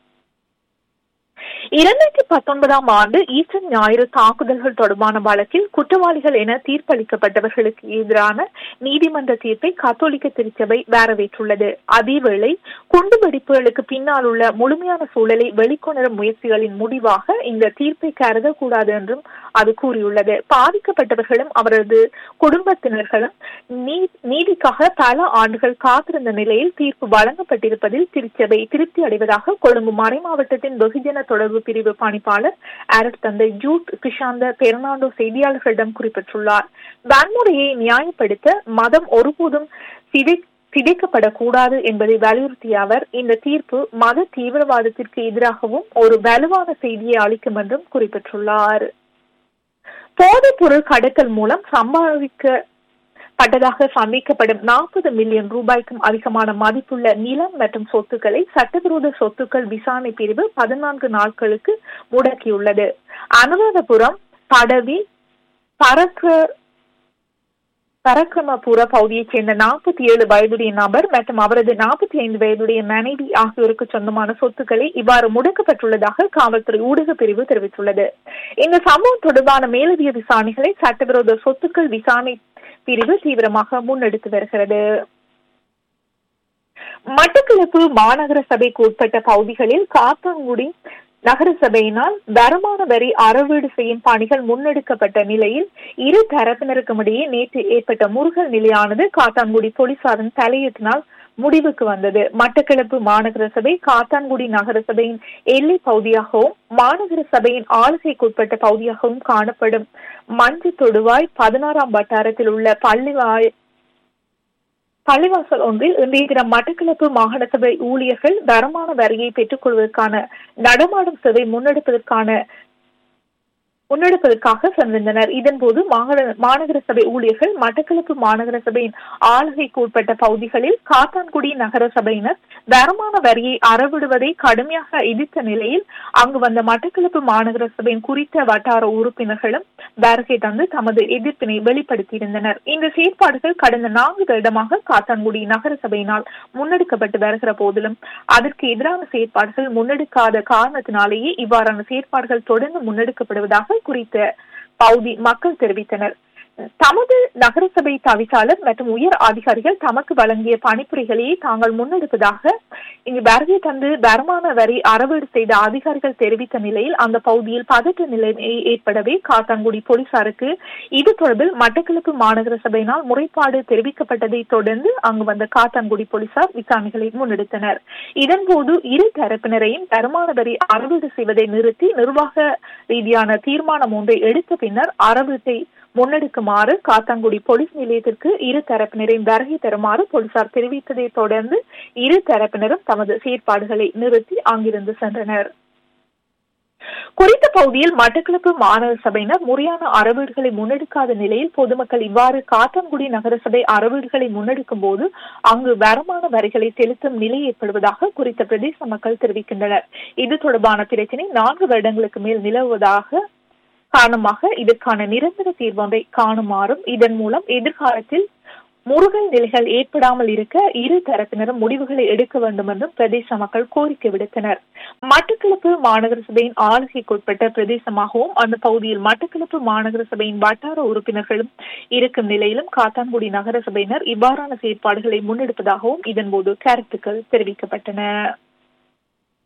இரண்டாயிரத்தி பத்தொன்பதாம் ஆண்டு ஈஸ்டர் ஞாயிறு தாக்குதல்கள் தொடர்பான வழக்கில் குற்றவாளிகள் என தீர்ப்பளிக்கப்பட்டவர்களுக்கு எதிரான நீதிமன்ற தீர்ப்பை கத்தோலிக்க திருச்சபை வரவேற்றுள்ளது அதேவேளை குண்டுவெடிப்புகளுக்கு பின்னால் உள்ள முழுமையான சூழலை வெளிக்கொணரும் முயற்சிகளின் முடிவாக இந்த தீர்ப்பை கருதக்கூடாது என்றும் அது கூறியுள்ளது பாதிக்கப்பட்டவர்களும் அவரது குடும்பத்தினர்களும் நீதிக்காக பல ஆண்டுகள் காத்திருந்த நிலையில் தீர்ப்பு வழங்கப்பட்டிருப்பதில் திருச்சபை திருப்தி அடைவதாக கொழும்பு மறைமாவட்டத்தின் வெகுஜன தொடர்பு பிரிவு பணிப்பாளர் அரசு தந்தை ஜூட் கிஷாந்த பெர்னாண்டோ செய்தியாளர்களிடம் குறிப்பிட்டுள்ளார் வன்முறையை நியாயப்படுத்த மதம் ஒருபோதும் சிதை சிதைக்கப்படக்கூடாது என்பதை வலியுறுத்திய அவர் இந்த தீர்ப்பு மத தீவிரவாதத்திற்கு எதிராகவும் ஒரு வலுவான செய்தியை அளிக்கும் என்றும் குறிப்பிட்டுள்ளார் போதைப் பொருள் கடத்தல் மூலம் சம்பாதிக்க பட்டதாக சந்திக்கப்படும் நாற்பது மில்லியன் ரூபாய்க்கும் அதிகமான மதிப்புள்ள நிலம் மற்றும் சொத்துக்களை சட்டவிரோத சொத்துக்கள் விசாரணை பிரிவு பதினான்கு நாட்களுக்கு முடக்கியுள்ளது அனுராதபுரம் படவி பரக்க பரக்கிரமபுர பகுதியைச் சேர்ந்த நாற்பத்தி ஏழு வயதுடைய நபர் மற்றும் அவரது நாற்பத்தி ஐந்து வயதுடைய மனைவி ஆகியோருக்கு சொந்தமான சொத்துக்களை இவ்வாறு முடக்கப்பட்டுள்ளதாக காவல்துறை ஊடக பிரிவு தெரிவித்துள்ளது இந்த சம்பவம் தொடர்பான மேலதிக விசாரணைகளை சட்டவிரோத சொத்துக்கள் விசாரணை பிரிவு தீவிரமாக முன்னெடுத்து வருகிறது மட்டக்களப்பு மாநகர சபைக்கு உட்பட்ட பகுதிகளில் காத்தாங்குடி நகர சபையினால் வருமான வரி அறவீடு செய்யும் பணிகள் முன்னெடுக்கப்பட்ட நிலையில் இரு தரப்பினருக்கும் இடையே நேற்று ஏற்பட்ட முருகல் நிலையானது காத்தான்குடி போலீசாரின் தலையீட்டினால் முடிவுக்கு வந்தது மட்டக்களப்பு மாநகர சபை காத்தான்குடி நகர சபையின் எல்லை பகுதியாகவும் மாநகர சபையின் ஆளுகைக்குட்பட்ட பகுதியாகவும் காணப்படும் மஞ்சு தொடுவாய் பதினாறாம் வட்டாரத்தில் உள்ள பள்ளிவாய் பள்ளிவாசல் ஒன்றில் இன்றைய தினம் மட்டக்களப்பு மாகாண சபை ஊழியர்கள் வருமான வரியை பெற்றுக் கொள்வதற்கான நடமாடும் சேவை முன்னெடுப்பதற்கான முன்னெடுப்பதற்காக சென்றிருந்தனர் இதன்போது மாநகர சபை ஊழியர்கள் மட்டக்களப்பு மாநகர சபையின் ஆளுகைக்கு உட்பட்ட பகுதிகளில் காத்தான்குடி நகர சபையினர் வருமான வரியை அறவிடுவதை கடுமையாக எதிர்த்த நிலையில் அங்கு வந்த மட்டக்களப்பு மாநகர சபையின் குறித்த வட்டார உறுப்பினர்களும் வருகை தந்து தமது எதிர்ப்பினை வெளிப்படுத்தியிருந்தனர் இந்த செயற்பாடுகள் கடந்த நான்கு வருடமாக காத்தான்குடி நகர சபையினால் முன்னெடுக்கப்பட்டு வருகிற போதிலும் அதற்கு எதிரான செயற்பாடுகள் முன்னெடுக்காத காரணத்தினாலேயே இவ்வாறான செயற்பாடுகள் தொடர்ந்து முன்னெடுக்கப்படுவதாக குறித்த பகுதி மக்கள் தெரிவித்தனர் தமது நகரசபை தவிசாளர் மற்றும் உயர் அதிகாரிகள் தமக்கு வழங்கிய பணிப்புரைகளையே தாங்கள் முன்னெடுப்பதாக இங்கு வருகை தந்து வருமான வரி அறவீடு செய்த அதிகாரிகள் தெரிவித்த நிலையில் அந்த பகுதியில் பதற்ற நிலை ஏற்படவே காத்தான்குடி போலீசாருக்கு இது தொடர்பில் மட்டக்களப்பு மாநகர சபையினால் முறைப்பாடு தெரிவிக்கப்பட்டதை தொடர்ந்து அங்கு வந்த காத்தான்குடி போலீசார் விசாரணைகளை முன்னெடுத்தனர் இதன்போது இரு தரப்பினரையும் வருமான வரி அறவீடு செய்வதை நிறுத்தி நிர்வாக ரீதியான தீர்மானம் ஒன்றை எடுத்த பின்னர் அறவீட்டை முன்னெடுக்குமாறு காத்தாங்குடி போலீஸ் நிலையத்திற்கு இரு தரப்பினரையும் வருகை தருமாறு போலீசார் தெரிவித்ததை தொடர்ந்து இரு தரப்பினரும் தமது செயற்பாடுகளை நிறுத்தி அங்கிருந்து சென்றனர் குறித்த பகுதியில் மட்டக்களப்பு மாநகர சபையினர் முறையான அறவீடுகளை முன்னெடுக்காத நிலையில் பொதுமக்கள் இவ்வாறு காத்தான்குடி நகரசபை அறவீடுகளை முன்னெடுக்கும் போது அங்கு வருமான வரிகளை செலுத்தும் நிலை ஏற்படுவதாக குறித்த பிரதேச மக்கள் தெரிவிக்கின்றனர் இது தொடர்பான பிரச்சினை நான்கு வருடங்களுக்கு மேல் நிலவுவதாக காரணமாக இதற்கான நிரந்தர தீர்வொன்றை காணுமாறும் இதன் மூலம் எதிர்காலத்தில் முருகல் நிலைகள் ஏற்படாமல் இருக்க இரு தரப்பினரும் முடிவுகளை எடுக்க வேண்டும் என்றும் பிரதேச மக்கள் கோரிக்கை விடுத்தனர் மட்டக்களப்பு மாநகர சபையின் ஆளுகைக்குட்பட்ட பிரதேசமாகவும் அந்த பகுதியில் மட்டக்களப்பு மாநகர சபையின் வட்டார உறுப்பினர்களும் இருக்கும் நிலையிலும் காத்தான்குடி நகர சபையினர் இவ்வாறான செயற்பாடுகளை முன்னெடுப்பதாகவும் இதன்போது கருத்துக்கள் தெரிவிக்கப்பட்டன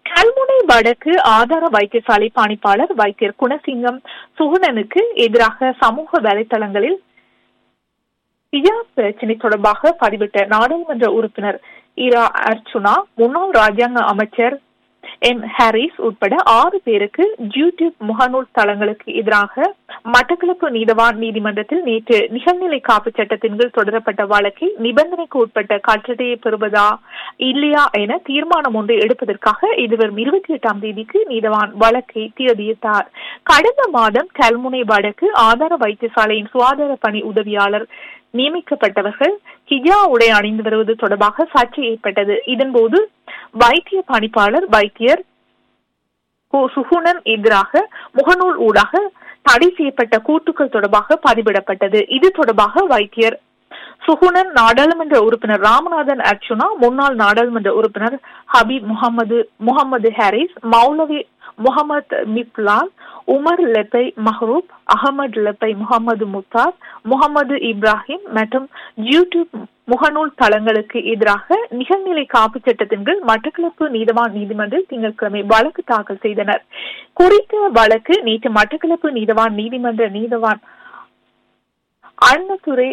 கல்முனை வடக்கு ஆதார வைத்தியசாலை பணிப்பாளர் வைத்தியர் குணசிங்கம் சுகுணனுக்கு எதிராக சமூக வலைதளங்களில் ஹிஜாப் பிரச்சினை தொடர்பாக பதிவிட்ட நாடாளுமன்ற உறுப்பினர் இரா அர்ச்சுனா முன்னாள் ராஜாங்க அமைச்சர் எம் ஹாரிஸ் உட்பட ஆறு பேருக்கு யூடியூப் முகநூல் தளங்களுக்கு எதிராக மட்டக்களப்பு நீதவான் நீதிமன்றத்தில் நேற்று நிகழ்நிலை காப்பு சட்டத்தின் கீழ் தொடரப்பட்ட வழக்கை நிபந்தனைக்கு உட்பட்ட கட்டளையை பெறுவதா இல்லையா என தீர்மானம் ஒன்றை எடுப்பதற்காக இதுவரும் இருபத்தி எட்டாம் தேதிக்கு நீதவான் வழக்கை தேதியிட்டார் கடந்த மாதம் கல்முனை வடக்கு ஆதார வைத்தியசாலையின் சுகாதார பணி உதவியாளர் நியமிக்கப்பட்டவர்கள் ஹிஜா உடை அணிந்து வருவது தொடர்பாக சர்ச்சை ஏற்பட்டது இதன்போது வைத்திய பணிப்பாளர் வைத்தியர் சுகுணன் எதிராக முகநூல் ஊடாக தடை செய்யப்பட்ட கூட்டுக்கள் தொடர்பாக பதிவிடப்பட்டது இது தொடர்பாக வைத்தியர் சுகுணன் நாடாளுமன்ற உறுப்பினர் ராமநாதன் அர்ச்சுனா முன்னாள் நாடாளுமன்ற உறுப்பினர் ஹபீப் முகமது முகமது ஹாரிஸ் மௌலவி முகமது மிப்லால் உமர் லெப்பை மஹரூப் அகமது லெப்பை முகமது முத்தார் முகமது இப்ராஹிம் மற்றும் யூடியூப் முகநூல் தளங்களுக்கு எதிராக நிகழ்நிலை காப்பு சட்டத்தின் கீழ் மட்டக்களப்பு நீதவான் நீதிமன்றில் திங்கட்கிழமை வழக்கு தாக்கல் செய்தனர் குறித்த வழக்கு நேற்று மட்டக்களப்பு நீதவான் நீதிமன்ற நீதவான் அண்ணத்துறை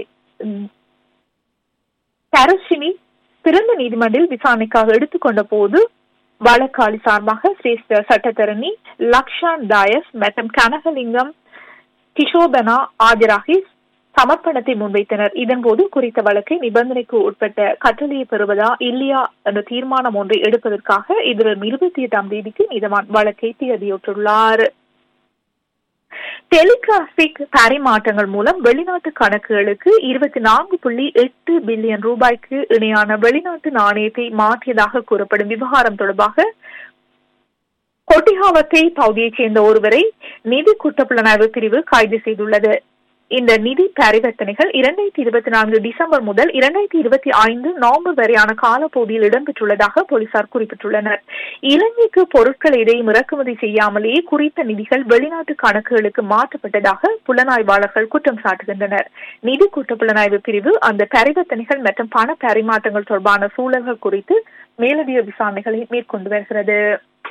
தரஷினி திறந்த நீதிமன்றில் விசாரணைக்காக எடுத்துக்கொண்ட போது வழக்காளி சார்பாக சிரேஷ்ட சட்டத்தரணி லக்ஷான் தாயஸ் மற்றும் கனகலிங்கம் கிஷோபனா ஆஜராகி சமர்ப்பணத்தை முன்வைத்தனர் இதன்போது குறித்த வழக்கை நிபந்தனைக்கு உட்பட்ட கட்டளையை பெறுவதா இல்லையா என்ற தீர்மானம் ஒன்றை எடுப்பதற்காக இதுவரும் இருபத்தி எட்டாம் தேதிக்கு நீதவான் வழக்கை தேதியிட்டுள்ளார் டெலிகிராபிக் பரிமாற்றங்கள் மூலம் வெளிநாட்டு கணக்குகளுக்கு இருபத்தி நான்கு புள்ளி எட்டு பில்லியன் ரூபாய்க்கு இணையான வெளிநாட்டு நாணயத்தை மாற்றியதாக கூறப்படும் விவகாரம் தொடர்பாக கொட்டிஹாவத்தை பகுதியைச் சேர்ந்த ஒருவரை நிதி குற்றப்புலனாய்வு பிரிவு கைது செய்துள்ளது இந்த நிதி பரிவர்த்தனைகள் இரண்டாயிரத்தி இருபத்தி நான்கு டிசம்பர் முதல் இரண்டாயிரத்தி இருபத்தி ஐந்து நவம்பர் வரையான காலப்பகுதியில் இடம்பெற்றுள்ளதாக போலீசார் குறிப்பிட்டுள்ளனர் இலங்கைக்கு பொருட்கள் எதையும் இறக்குமதி செய்யாமலேயே குறித்த நிதிகள் வெளிநாட்டு கணக்குகளுக்கு மாற்றப்பட்டதாக புலனாய்வாளர்கள் குற்றம் சாட்டுகின்றனர் நிதி குற்ற புலனாய்வு பிரிவு அந்த பரிவர்த்தனைகள் மற்றும் பண பரிமாற்றங்கள் தொடர்பான சூழல்கள் குறித்து மேலதிக விசாரணைகளை மேற்கொண்டு வருகிறது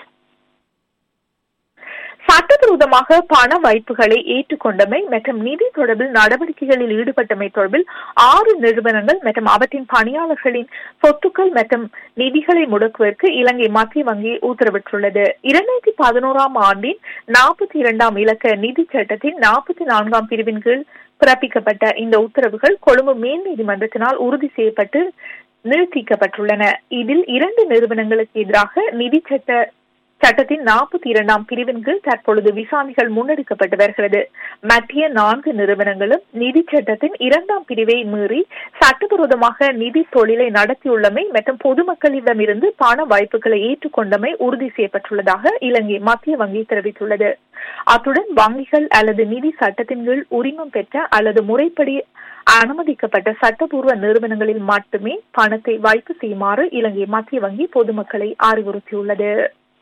சட்டவிரோதமாக பண வைப்புகளை ஏற்றுக்கொண்டமை மற்றும் நிதி தொடர்பில் நடவடிக்கைகளில் ஈடுபட்டமை தொடர்பில் ஆறு நிறுவனங்கள் மற்றும் அவற்றின் பணியாளர்களின் சொத்துக்கள் மற்றும் நிதிகளை முடக்குவதற்கு இலங்கை மத்திய வங்கி உத்தரவிட்டுள்ளது இரண்டாயிரத்தி பதினோராம் ஆண்டின் நாற்பத்தி இரண்டாம் இலக்க நிதி சட்டத்தின் நாற்பத்தி நான்காம் பிரிவின் கீழ் பிறப்பிக்கப்பட்ட இந்த உத்தரவுகள் கொழும்பு மேல் நீதிமன்றத்தினால் உறுதி செய்யப்பட்டு நிறுத்திக்கப்பட்டுள்ளன இதில் இரண்டு நிறுவனங்களுக்கு எதிராக நிதி சட்ட சட்டத்தின் நாற்பத்தி இரண்டாம் பிரிவின் கீழ் தற்பொழுது விசாரணைகள் முன்னெடுக்கப்பட்டு வருகிறது மத்திய நான்கு நிறுவனங்களும் நிதி சட்டத்தின் இரண்டாம் பிரிவை மீறி சட்டவிரோதமாக நிதி தொழிலை நடத்தியுள்ளமை மற்றும் பொதுமக்களிடமிருந்து பண வாய்ப்புகளை ஏற்றுக்கொண்டமை உறுதி செய்யப்பட்டுள்ளதாக இலங்கை மத்திய வங்கி தெரிவித்துள்ளது அத்துடன் வங்கிகள் அல்லது நிதி சட்டத்தின் கீழ் உரிமம் பெற்ற அல்லது முறைப்படி அனுமதிக்கப்பட்ட சட்டப்பூர்வ நிறுவனங்களில் மட்டுமே பணத்தை வைப்பு செய்யுமாறு இலங்கை மத்திய வங்கி பொதுமக்களை அறிவுறுத்தியுள்ளது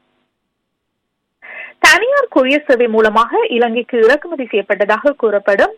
தனியார் கொரியர் சேவை மூலமாக இலங்கைக்கு இறக்குமதி செய்யப்பட்டதாக கூறப்படும்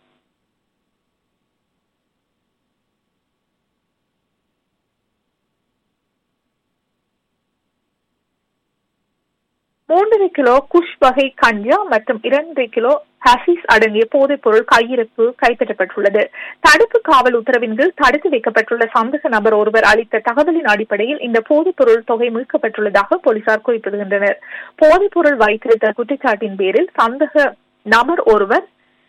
மூன்றரை கிலோ குஷ் வகை கஞ்சா மற்றும் இரண்டரை கிலோ ஹசீஸ் அடங்கிய போதைப் பொருள் கையிருப்பு கைப்பற்றப்பட்டுள்ளது தடுப்பு காவல் உத்தரவின் கீழ் தடுத்து வைக்கப்பட்டுள்ள சந்தேக நபர் ஒருவர் அளித்த தகவலின் அடிப்படையில் இந்த போதைப் பொருள் தொகை மீட்கப்பட்டுள்ளதாக போலீசார் குறிப்பிடுகின்றனர் போதைப் பொருள் வைத்திருந்த குற்றச்சாட்டின் பேரில் சந்தேக நபர் ஒருவர்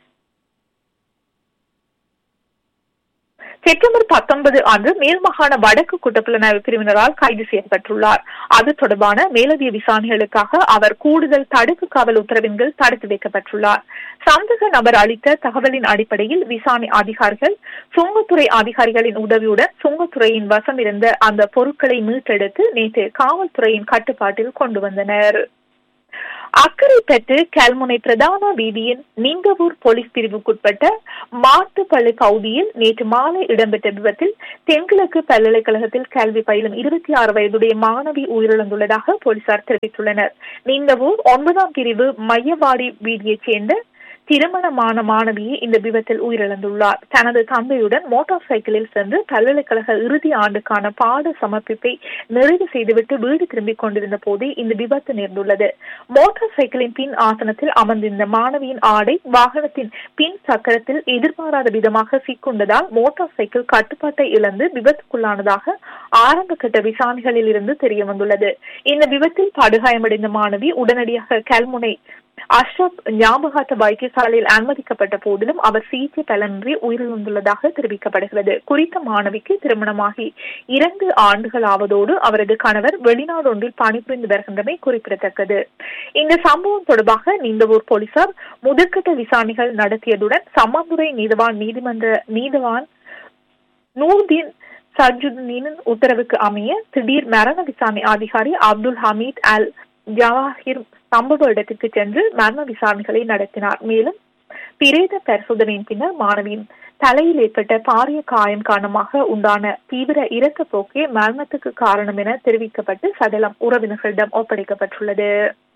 செப்டம்பர் பத்தொன்பது அன்று மேல்மாகாண வடக்கு குற்றப்புலனாய்வு பிரிவினரால் கைது செய்யப்பட்டுள்ளார் அது தொடர்பான மேலதிக விசாரணைகளுக்காக அவர் கூடுதல் தடுப்பு காவல் உத்தரவின் கீழ் தடுத்து வைக்கப்பட்டுள்ளார் சந்தேக நபர் அளித்த தகவலின் அடிப்படையில் விசாரணை அதிகாரிகள் சுங்கத்துறை அதிகாரிகளின் உதவியுடன் சுங்கத்துறையின் வசம் இருந்த அந்த பொருட்களை மீட்டெடுத்து நேற்று காவல்துறையின் கட்டுப்பாட்டில் கொண்டு வந்தனர் அக்கறை பெற்று கல்முனை பிரதான வீதியின் நிங்கவூர் போலீஸ் பிரிவுக்குட்பட்ட மாட்டுப்பள்ளி பகுதியில் நேற்று மாலை இடம்பெற்ற விபத்தில் தென்கிழக்கு பல்கலைக்கழகத்தில் கல்வி பயிலும் இருபத்தி ஆறு வயதுடைய மாணவி உயிரிழந்துள்ளதாக போலீசார் தெரிவித்துள்ளனர் நிங்கவூர் ஒன்பதாம் பிரிவு மையவாடி வீதியைச் சேர்ந்த திருமணமான மாணவியே இந்த விபத்தில் உயிரிழந்துள்ளார் தனது தந்தையுடன் மோட்டார் சைக்கிளில் சென்று பல்கலைக்கழக இறுதி ஆண்டுக்கான பாட சமர்ப்பிப்பை நிறைவு செய்துவிட்டு வீடு திரும்பிக் கொண்டிருந்த போதே இந்த விபத்து நேர்ந்துள்ளது மோட்டார் சைக்கிளின் பின் ஆசனத்தில் அமர்ந்திருந்த மாணவியின் ஆடை வாகனத்தின் பின் சக்கரத்தில் எதிர்பாராத விதமாக சிக்குண்டதால் மோட்டார் சைக்கிள் கட்டுப்பாட்டை இழந்து விபத்துக்குள்ளானதாக ஆரம்ப கட்ட விசாரணைகளில் இருந்து தெரிய வந்துள்ளது இந்த விபத்தில் படுகாயமடைந்த மாணவி உடனடியாக கல்முனை அஷ்ரப் ஞாபகார்த்த வைத்தியசாலையில் அனுமதிக்கப்பட்ட போதிலும் அவர் சிகிச்சை பலனின்றி உயிரிழந்துள்ளதாக தெரிவிக்கப்படுகிறது குறித்த மாணவிக்கு திருமணமாகி இரண்டு ஆண்டுகள் ஆவதோடு அவரது கணவர் வெளிநாடு ஒன்றில் பணிபுரிந்து வருகின்றமை குறிப்பிடத்தக்கது இந்த சம்பவம் தொடர்பாக நீந்தவூர் போலீசார் முதற்கட்ட விசாரணைகள் நடத்தியதுடன் சம்மாந்துறை நீதவான் நீதிமன்ற நீதவான் நூர்தீன் சர்ஜுதீனின் உத்தரவுக்கு அமைய திடீர் மரண விசாரணை அதிகாரி அப்துல் ஹமீத் அல் ஜவாஹிர் சம்பவ இடத்திற்கு சென்று மரண விசாரணைகளை நடத்தினார் மேலும் பிரேத பரிசோதனையின் பின்னர் மாணவியின் தலையில் ஏற்பட்ட பாரிய காயம் காரணமாக உண்டான தீவிர இரக்க போக்கே மரணத்துக்கு காரணம் என தெரிவிக்கப்பட்டு சடலம் உறவினர்களிடம் ஒப்படைக்கப்பட்டுள்ளது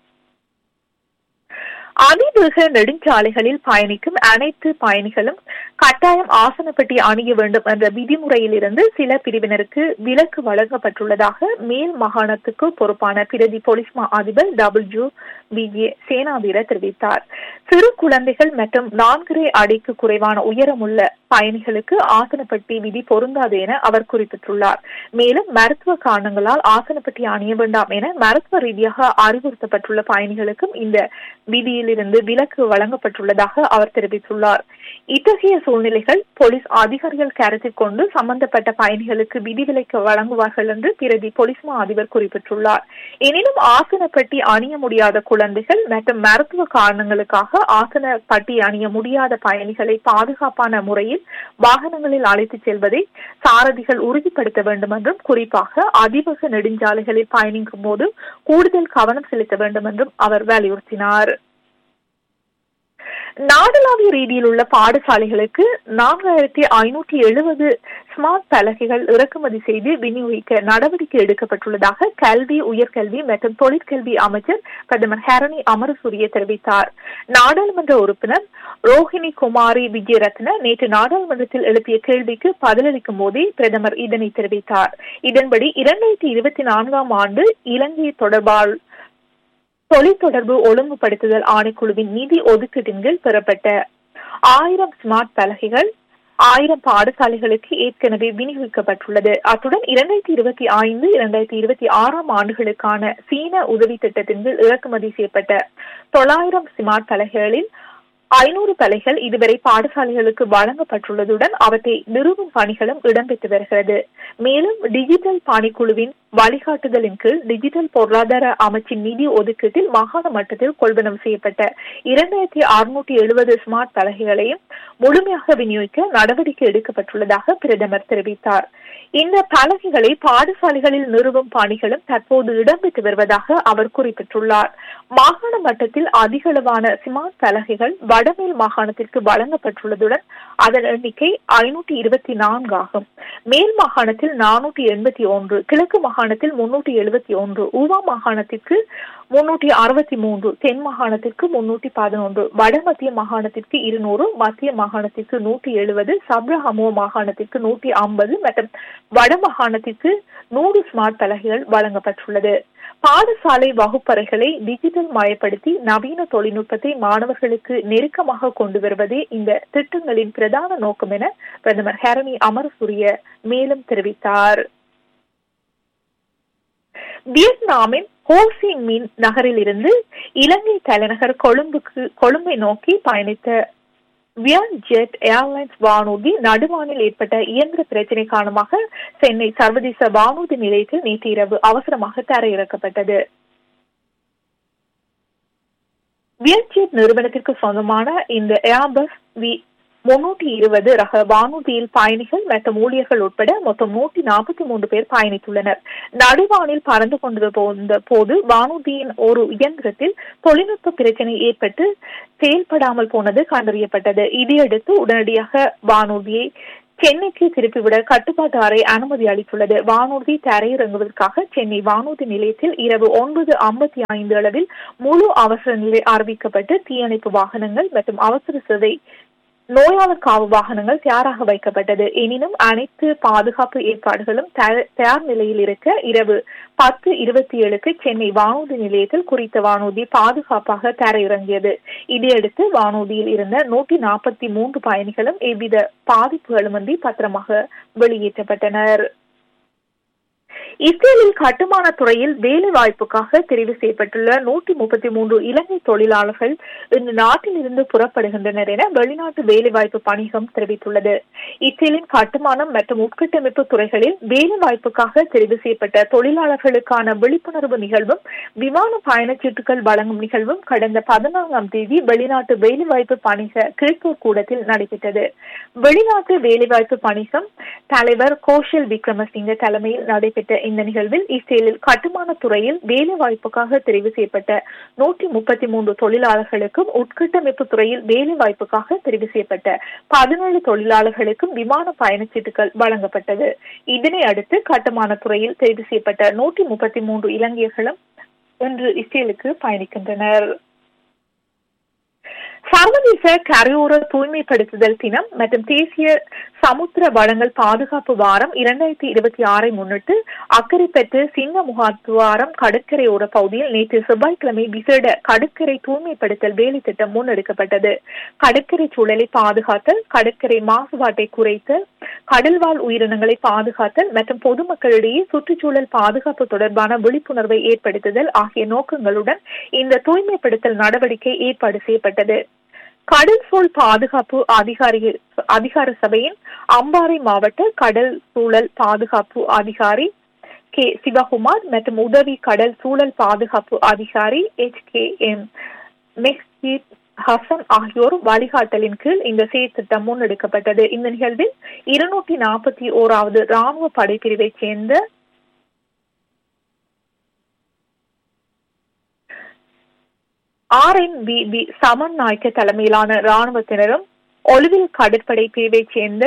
அதிவேக நெடுஞ்சாலைகளில் பயணிக்கும் அனைத்து பயணிகளும் கட்டாயம் ஆசனப்பட்டி அணிய வேண்டும் என்ற விதிமுறையில் இருந்து சில பிரிவினருக்கு விலக்கு வழங்கப்பட்டுள்ளதாக மேல் மாகாணத்துக்கு பொறுப்பான பிரதி போலீஸ் மா அதிபர் டபிள்யூ விஜே சேனாவீர தெரிவித்தார் சிறு குழந்தைகள் மற்றும் நான்கரை அடிக்கு குறைவான உயரமுள்ள பயணிகளுக்கு ஆசனப்பட்டி விதி பொருந்தாது என அவர் குறிப்பிட்டுள்ளார் மேலும் மருத்துவ காரணங்களால் ஆசனப்பட்டி அணிய வேண்டாம் என மருத்துவ ரீதியாக அறிவுறுத்தப்பட்டுள்ள பயணிகளுக்கும் இந்த விதியிலிருந்து விலக்கு வழங்கப்பட்டுள்ளதாக அவர் தெரிவித்துள்ளார் இத்தகைய சூழ்நிலைகள் போலீஸ் அதிகாரிகள் கருத்தில் கொண்டு சம்பந்தப்பட்ட பயணிகளுக்கு விதிவிலக்கு வழங்குவார்கள் என்று பிரதி போலீஸ் மா அதிபர் குறிப்பிட்டுள்ளார் எனினும் ஆசனப்பட்டி அணிய முடியாத குழந்தைகள் மற்றும் மருத்துவ காரணங்களுக்காக ஆசனப்பட்டி அணிய முடியாத பயணிகளை பாதுகாப்பான முறையில் வாகனங்களில் அழைத்துச் செல்வதை சாரதிகள் உறுதிப்படுத்த வேண்டும் என்றும் குறிப்பாக அதிவேக நெடுஞ்சாலைகளில் பயணிக்கும் போது கூடுதல் கவனம் செலுத்த வேண்டும் என்றும் அவர் வலியுறுத்தினார் நாடளாவிய ரீதியில் உள்ள பாடசாலைகளுக்கு நான்காயிரத்தி ஐநூற்றி எழுபது ஸ்மார்ட் பலகைகள் இறக்குமதி செய்து விநியோகிக்க நடவடிக்கை எடுக்கப்பட்டுள்ளதாக கல்வி உயர்கல்வி மற்றும் தொழிற்கல்வி அமைச்சர் பிரதமர் ஹரணி அமரசூரிய தெரிவித்தார் நாடாளுமன்ற உறுப்பினர் ரோஹிணி குமாரி விஜயரத்ன நேற்று நாடாளுமன்றத்தில் எழுப்பிய கேள்விக்கு பதிலளிக்கும் போதே பிரதமர் இதனை தெரிவித்தார் இதன்படி இரண்டாயிரத்தி இருபத்தி நான்காம் ஆண்டு இலங்கை தொடர்பால் தொலைத்தொடர்பு ஒழுங்குபடுத்துதல் ஆணைக்குழுவின் நிதி ஒதுக்கீட்டின் கீழ் பெறப்பட்ட ஆயிரம் ஸ்மார்ட் பலகைகள் ஆயிரம் பாடசாலைகளுக்கு ஏற்கனவே விநியோகிக்கப்பட்டுள்ளது அத்துடன் இரண்டாயிரத்தி இருபத்தி ஐந்து இரண்டாயிரத்தி இருபத்தி ஆறாம் ஆண்டுகளுக்கான சீன உதவி திட்டத்தின் கீழ் இறக்குமதி செய்யப்பட்ட தொள்ளாயிரம் ஸ்மார்ட் பலகைகளில் ஐநூறு பலைகள் இதுவரை பாடசாலைகளுக்கு வழங்கப்பட்டுள்ளதுடன் அவற்றை நிறுவும் பணிகளும் இடம்பெற்று வருகிறது மேலும் டிஜிட்டல் பணிக்குழுவின் வழிகாட்டுதலின் கீழ் டிஜிட்டல் பொருளாதார அமைச்சின் நிதி ஒதுக்கீட்டில் மாகாண மட்டத்தில் கொள்வனவு செய்யப்பட்ட இரண்டாயிரத்தி அறுநூற்றி எழுபது ஸ்மார்ட் பலகைகளையும் முழுமையாக விநியோகிக்க நடவடிக்கை எடுக்கப்பட்டுள்ளதாக பிரதமர் தெரிவித்தார் இந்த பலகைகளை பாடசாலைகளில் நிறுவும் பணிகளும் தற்போது இடம்பெற்று வருவதாக அவர் குறிப்பிட்டுள்ளார் மாகாண மட்டத்தில் அதிகளவான ஸ்மார்ட் பலகைகள் வடமேல் மாகாணத்திற்கு வழங்கப்பட்டுள்ளதுடன் அதன் எண்ணிக்கை ஐநூற்றி இருபத்தி நான்கு ஆகும் மேல் மாகாணத்தில் நானூற்றி எண்பத்தி ஒன்று கிழக்கு மாகாணத்தில் முன்னூற்றி எழுபத்தி ஒன்று ஊவா மாகாணத்திற்கு முன்னூற்றி அறுபத்தி மூன்று தென் மாகாணத்திற்கு முன்னூற்றி பதினொன்று வடமத்திய மாகாணத்திற்கு இருநூறு மத்திய மாகாணத்திற்கு நூற்றி எழுபது சப்ரஹமோ மாகாணத்திற்கு நூற்றி ஐம்பது மற்றும் வட மாகாணத்திற்கு நூறு ஸ்மார்ட் பலகைகள் வழங்கப்பட்டுள்ளது பாடசாலை வகுப்பறைகளை டிஜிட்டல் மயப்படுத்தி நவீன தொழில்நுட்பத்தை மாணவர்களுக்கு நெருக்கமாக கொண்டு வருவதே இந்த திட்டங்களின் பிரதான நோக்கம் என பிரதமர் ஹரணி அமரசூரிய மேலும் தெரிவித்தார் வியட்நாமின் ஹோசிங் மின் நகரில் இருந்து இலங்கை தலைநகர் கொழும்புக்கு கொழும்பை நோக்கி பயணித்த வியன் ஜெட் ஏர்லைன்ஸ் வானூர்தி நடுவானில் ஏற்பட்ட இயந்திர பிரச்சினை காரணமாக சென்னை சர்வதேச வானூர்தி நிலையத்தில் நேற்று இரவு அவசரமாக தரையிறக்கப்பட்டது வியன்ஜெட் நிறுவனத்திற்கு சொந்தமான இந்த ஏர்பஸ் வி முன்னூற்றி இருபது ரக வானூர்தியில் பயணிகள் மற்றும் ஊழியர்கள் உட்பட மொத்தம் நூற்றி நாற்பத்தி மூன்று பேர் பயணித்துள்ளனர் நடுவானில் பறந்து கொண்டிருந்த போது வானூர்தியின் ஒரு இயந்திரத்தில் தொழில்நுட்ப பிரச்சனை ஏற்பட்டு செயல்படாமல் போனது கண்டறியப்பட்டது இதையடுத்து உடனடியாக வானூர்தியை சென்னைக்கு திருப்பிவிட கட்டுப்பாட்டு அறை அனுமதி அளித்துள்ளது வானூர்தி தரையிறங்குவதற்காக சென்னை வானூர்தி நிலையத்தில் இரவு ஒன்பது ஐம்பத்தி ஐந்து அளவில் முழு அவசர நிலை அறிவிக்கப்பட்டு தீயணைப்பு வாகனங்கள் மற்றும் அவசர சேவை நோயாளர் காவு வாகனங்கள் தயாராக வைக்கப்பட்டது எனினும் அனைத்து பாதுகாப்பு ஏற்பாடுகளும் தயார் நிலையில் இருக்க இரவு பத்து இருபத்தி ஏழுக்கு சென்னை வானூர்தி நிலையத்தில் குறித்த வானூர்தி பாதுகாப்பாக தரையிறங்கியது இதையடுத்து வானூர்தியில் இருந்த நூற்றி நாற்பத்தி மூன்று பயணிகளும் எவ்வித பாதிப்புகளுமின்றி பத்திரமாக வெளியேற்றப்பட்டனர் இஸ்ரேலில் கட்டுமான துறையில் வேலை வாய்ப்புக்காக தெரிவு செய்யப்பட்டுள்ள நூற்றி முப்பத்தி மூன்று இலங்கை தொழிலாளர்கள் இன்று நாட்டில் இருந்து புறப்படுகின்றனர் என வெளிநாட்டு வேலைவாய்ப்பு பணிகம் தெரிவித்துள்ளது இஸ்ரேலின் கட்டுமானம் மற்றும் உட்கட்டமைப்பு துறைகளில் வேலை வாய்ப்புக்காக தெரிவு செய்யப்பட்ட தொழிலாளர்களுக்கான விழிப்புணர்வு நிகழ்வும் விமான பயணச்சீட்டுகள் வழங்கும் நிகழ்வும் கடந்த பதினான்காம் தேதி வெளிநாட்டு வேலைவாய்ப்பு பணிக கிழக்கூர் கூடத்தில் நடைபெற்றது வெளிநாட்டு வேலைவாய்ப்பு பணிகம் தலைவர் கோஷல் விக்ரமசிங்க தலைமையில் நடைபெற்ற இந்த நிகழ்வில் இஸ்ரேலில் கட்டுமான துறையில் வேலை வாய்ப்புக்காக தெரிவு செய்யப்பட்ட நூற்றி முப்பத்தி மூன்று தொழிலாளர்களுக்கும் உட்கட்டமைப்பு துறையில் வேலை வாய்ப்புக்காக தெரிவு செய்யப்பட்ட பதினேழு தொழிலாளர்களுக்கும் விமான பயணச்சீட்டுகள் வழங்கப்பட்டது இதனை அடுத்து கட்டுமான துறையில் தெரிவு செய்யப்பட்ட நூற்றி முப்பத்தி மூன்று இலங்கையர்களும் இன்று இஸ்ரேலுக்கு பயணிக்கின்றனர் சர்வதேச கரையோர தூய்மைப்படுத்துதல் தினம் மற்றும் தேசிய சமுத்திர வளங்கள் பாதுகாப்பு வாரம் இரண்டாயிரத்தி இருபத்தி ஆறை முன்னிட்டு அக்கரைப்பற்று சின்ன முகாத்துவாரம் கடற்கரையோர பகுதியில் நேற்று செவ்வாய்க்கிழமை விசேட கடற்கரை தூய்மைப்படுத்தல் வேலை திட்டம் முன்னெடுக்கப்பட்டது கடற்கரை சூழலை பாதுகாத்தல் கடற்கரை மாசுபாட்டை குறைத்தல் கடல்வாழ் உயிரினங்களை பாதுகாத்தல் மற்றும் பொதுமக்களிடையே சுற்றுச்சூழல் பாதுகாப்பு தொடர்பான விழிப்புணர்வை ஏற்படுத்துதல் ஆகிய நோக்கங்களுடன் இந்த தூய்மைப்படுத்தல் நடவடிக்கை ஏற்பாடு செய்யப்பட்டது கடல் சூழ் பாதுகாப்பு அதிகாரி அதிகார சபையின் அம்பாறை மாவட்ட கடல் சூழல் பாதுகாப்பு அதிகாரி கே சிவகுமார் மற்றும் உதவி கடல் சூழல் பாதுகாப்பு அதிகாரி எச் கே எம் மெக்ஸித் ஹசன் ஆகியோர் வழிகாட்டலின் கீழ் இந்த செயற்திட்டம் முன்னெடுக்கப்பட்டது இந்த நிகழ்வில் இருநூற்றி நாற்பத்தி ஓராவது ராணுவ படைப்பிரிவைச் சேர்ந்த R N P P Saman Nayaka தலைமையிலான ராணுவத்தினரும் ஒலிவில் கடற்படை பிரிவைச் சேர்ந்த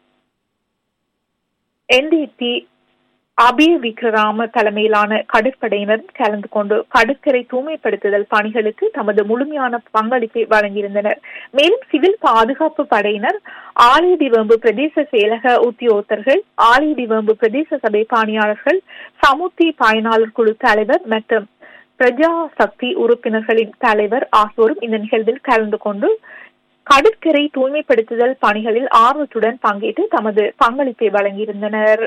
என்டிடி அபிய விக்ரராம தலைமையிலான கடற்படையினரும் கலந்து கொண்டு கடற்கரை தூய்மைப்படுத்துதல் பணிகளுக்கு தமது முழுமையான பங்களிப்பை வழங்கியிருந்தனர் மேலும் சிவில் பாதுகாப்பு படையினர் ஆலயடிவம்பு பிரதேச செயலக உத்தியோகத்தர்கள் ஆலயடிவம்பு பிரதேச சபை பணியாளர்கள் சமுத்தி பயனாளர் குழு தலைவர் மற்றும் பிரஜா சக்தி உறுப்பினர்களின் தலைவர் ஆகியோரும் இந்த நிகழ்வில் கலந்து கொண்டு கடற்கரை தூய்மைப்படுத்துதல் பணிகளில் ஆர்வத்துடன் பங்கேற்று தமது பங்களிப்பை வழங்கியிருந்தனர்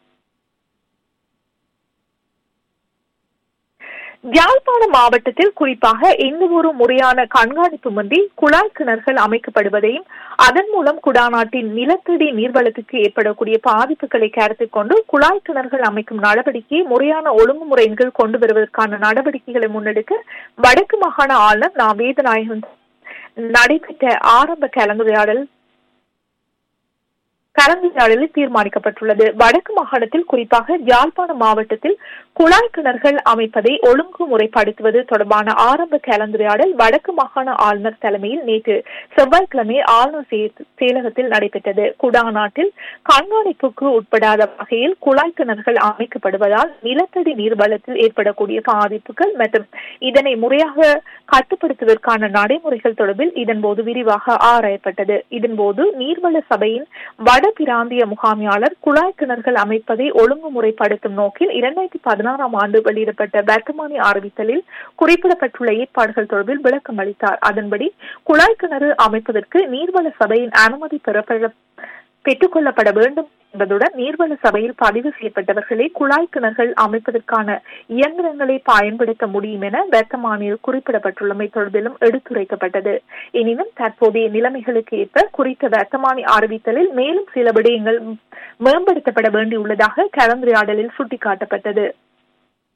யாழ்ப்பாணம் மாவட்டத்தில் குறிப்பாக எந்த ஒரு முறையான கண்காணிப்புமின்றி குழாய் கிணறுகள் அமைக்கப்படுவதையும் அதன் மூலம் குடாநாட்டின் நிலத்தடி நீர்வளத்துக்கு ஏற்படக்கூடிய பாதிப்புகளை கருத்தில் கொண்டு குழாய் கிணறுகள் அமைக்கும் நடவடிக்கையை முறையான ஒழுங்குமுறையின் கீழ் கொண்டு வருவதற்கான நடவடிக்கைகளை முன்னெடுக்க வடக்கு மாகாண ஆளுநர் நா வேதநாயகன் நடைபெற்ற ஆரம்ப கலந்துரையாடல் கலந்துரையாடலில் தீர்மானிக்கப்பட்டுள்ளது வடக்கு மாகாணத்தில் குறிப்பாக யாழ்ப்பாணம் மாவட்டத்தில் குழாய் கிணறுகள் அமைப்பதை ஒழுங்குமுறைப்படுத்துவது தொடர்பான ஆரம்ப கலந்துரையாடல் வடக்கு மாகாண ஆளுநர் தலைமையில் நேற்று செவ்வாய்க்கிழமை ஆளுநர் செயலகத்தில் நடைபெற்றது குடாநாட்டில் கண்காணிப்புக்கு உட்படாத வகையில் குழாய் கிணறுகள் அமைக்கப்படுவதால் நிலத்தடி நீர்வளத்தில் ஏற்படக்கூடிய பாதிப்புகள் மற்றும் இதனை முறையாக கட்டுப்படுத்துவதற்கான நடைமுறைகள் தொடர்பில் இதன்போது விரிவாக ஆராயப்பட்டது இதன்போது நீர்வள சபையின் வட பிராந்திய முகாமியாளர் குழாய் கிணறுகள் அமைப்பதை ஒழுங்குமுறைப்படுத்தும் நோக்கில் இரண்டாயிரத்தி பதினாறாம் ஆண்டு வெளியிடப்பட்ட வர்த்தமானி அறிவித்தலில் குறிப்பிடப்பட்டுள்ள ஏற்பாடுகள் தொடர்பில் விளக்கம் அளித்தார் அதன்படி குழாய் கிணறு அமைப்பதற்கு நீர்வள சபையின் அனுமதி பெறப்பட பெற்றுக் கொள்ளப்பட வேண்டும் என்பதுடன் நீர்வள சபையில் பதிவு செய்யப்பட்டவர்களே குழாய் கிணறுகள் அமைப்பதற்கான இயந்திரங்களை பயன்படுத்த முடியும் என வர்த்தமானியில் குறிப்பிடப்பட்டுள்ளமை தொடர்பிலும் எடுத்துரைக்கப்பட்டது எனினும் தற்போதைய நிலைமைகளுக்கு ஏற்ப குறித்த வர்த்தமானி அறிவித்தலில் மேலும் சில விடயங்கள் மேம்படுத்தப்பட வேண்டியுள்ளதாக கலந்துரையாடலில் சுட்டிக்காட்டப்பட்டது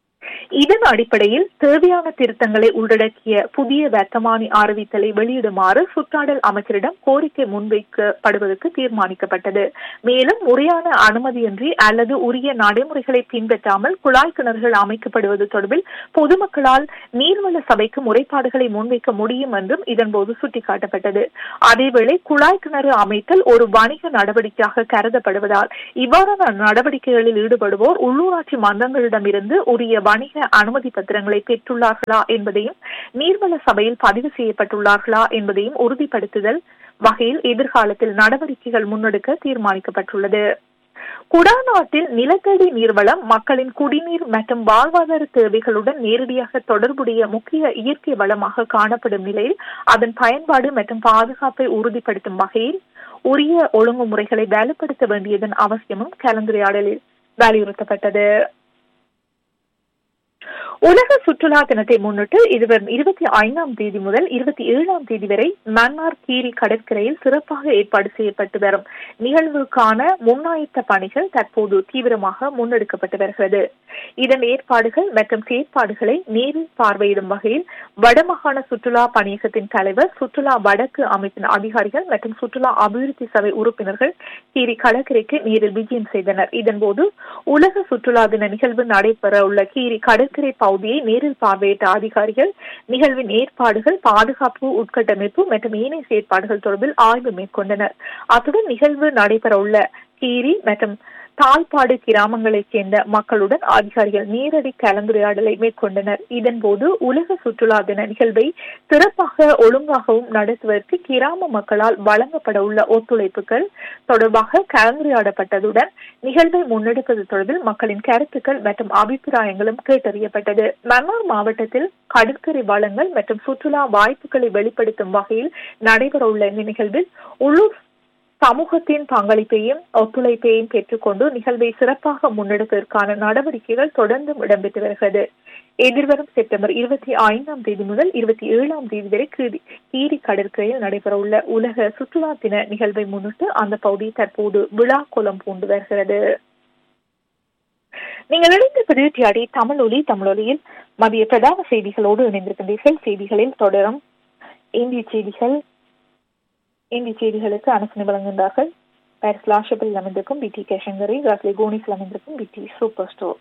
இதன் அடிப்படையில் தேவையான திருத்தங்களை உள்ளடக்கிய புதிய வர்த்தமானி அறிவித்தலை வெளியிடுமாறு சுற்றாடல் அமைச்சரிடம் கோரிக்கை முன்வைக்கப்படுவதற்கு தீர்மானிக்கப்பட்டது மேலும் முறையான அனுமதியின்றி அல்லது உரிய நடைமுறைகளை பின்பற்றாமல் குழாய் கிணறுகள் அமைக்கப்படுவது தொடர்பில் பொதுமக்களால் நீர்வள சபைக்கு முறைப்பாடுகளை முன்வைக்க முடியும் என்றும் இதன்போது சுட்டிக்காட்டப்பட்டது அதேவேளை குழாய் கிணறு அமைத்தல் ஒரு வணிக நடவடிக்கையாக கருதப்படுவதால் இவ்வாறான நடவடிக்கைகளில் ஈடுபடுவோர் உள்ளூராட்சி மன்றங்களிடமிருந்து உரிய வணிக அனுமதி பத்திரங்களை பெற்றுள்ளார்களா என்பதையும் நீர்வள சபையில் பதிவு செய்யப்பட்டுள்ளார்களா என்பதையும் உறுதிப்படுத்துதல் வகையில் எதிர்காலத்தில் நடவடிக்கைகள் முன்னெடுக்க தீர்மானிக்கப்பட்டுள்ளது குடாநாட்டில் நிலத்தடி நீர்வளம் மக்களின் குடிநீர் மற்றும் வாழ்வாதார தேவைகளுடன் நேரடியாக தொடர்புடைய முக்கிய இயற்கை வளமாக காணப்படும் நிலையில் அதன் பயன்பாடு மற்றும் பாதுகாப்பை உறுதிப்படுத்தும் வகையில் உரிய ஒழுங்குமுறைகளை வலுப்படுத்த வேண்டியதன் அவசியமும் கலந்துரையாடலில் வலியுறுத்தப்பட்டது உலக சுற்றுலா தினத்தை முன்னிட்டு இதுவரை இருபத்தி ஐந்தாம் தேதி முதல் இருபத்தி ஏழாம் தேதி வரை மன்னார் கீரி கடற்கரையில் சிறப்பாக ஏற்பாடு செய்யப்பட்டு வரும் நிகழ்வுக்கான முன்னாயத்த பணிகள் தற்போது தீவிரமாக முன்னெடுக்கப்பட்டு வருகிறது இதன் ஏற்பாடுகள் மற்றும் செயற்பாடுகளை நேரில் பார்வையிடும் வகையில் வடமாகாண சுற்றுலா பணியகத்தின் தலைவர் சுற்றுலா வடக்கு அமைப்பின் அதிகாரிகள் மற்றும் சுற்றுலா அபிவிருத்தி சபை உறுப்பினர்கள் கீரி கடற்கரைக்கு நேரில் விஜயம் செய்தனர் இதன்போது உலக சுற்றுலா தின நிகழ்வு நடைபெற உள்ள கீரி கடற்கரை பகுதியை நேரில் பார்வையிட்ட அதிகாரிகள் நிகழ்வின் ஏற்பாடுகள் பாதுகாப்பு உட்கட்டமைப்பு மற்றும் ஏனைய செயற்பாடுகள் தொடர்பில் ஆய்வு மேற்கொண்டனர் அத்துடன் நிகழ்வு நடைபெற உள்ள கீரி மற்றும் தாழ்பாடு கிராமங்களைச் சேர்ந்த மக்களுடன் அதிகாரிகள் நேரடி கலந்துரையாடலை மேற்கொண்டனர் இதன்போது உலக சுற்றுலா தின நிகழ்வை சிறப்பாக ஒழுங்காகவும் நடத்துவதற்கு கிராம மக்களால் வழங்கப்பட உள்ள ஒத்துழைப்புகள் தொடர்பாக கலந்துரையாடப்பட்டதுடன் நிகழ்வை முன்னெடுப்பது தொடர்பில் மக்களின் கருத்துக்கள் மற்றும் அபிப்பிராயங்களும் கேட்டறியப்பட்டது மன்னார் மாவட்டத்தில் கடற்கரை வளங்கள் மற்றும் சுற்றுலா வாய்ப்புகளை வெளிப்படுத்தும் வகையில் நடைபெறவுள்ள இந்த நிகழ்வில் உள்ளூர் சமூகத்தின் பங்களிப்பையும் ஒத்துழைப்பையும் பெற்றுக்கொண்டு நிகழ்வை சிறப்பாக முன்னெடுப்பதற்கான நடவடிக்கைகள் தொடர்ந்து இடம்பெற்று வருகிறது எதிர்வரும் செப்டம்பர் இருபத்தி ஐந்தாம் தேதி முதல் இருபத்தி ஏழாம் தேதி வரை கீரி கடற்கரையில் நடைபெறவுள்ள உலக சுற்றுலா தின நிகழ்வை முன்னிட்டு அந்த பகுதி தற்போது விழா கோலம் பூண்டு வருகிறது நீங்கள் இணைந்திருப்பது டிஆடி தமிழ் ஒலி தமிழொலியில் மதிய பிரதான செய்திகளோடு இணைந்திருக்கின்றீர்கள் செய்திகளில் தொடரும் இந்திய செய்திகள் இந்திய செய்திகளுக்கு அனுசனை வழங்குகின்றார்கள் பாரிஸ் லாஷபில் அமைந்திருக்கும் பிடி கேஷங்கரி ராஸ்லி கோனிஸில் அமைந்திருக்கும் பிடி சூப்பர் ஸ்டோர்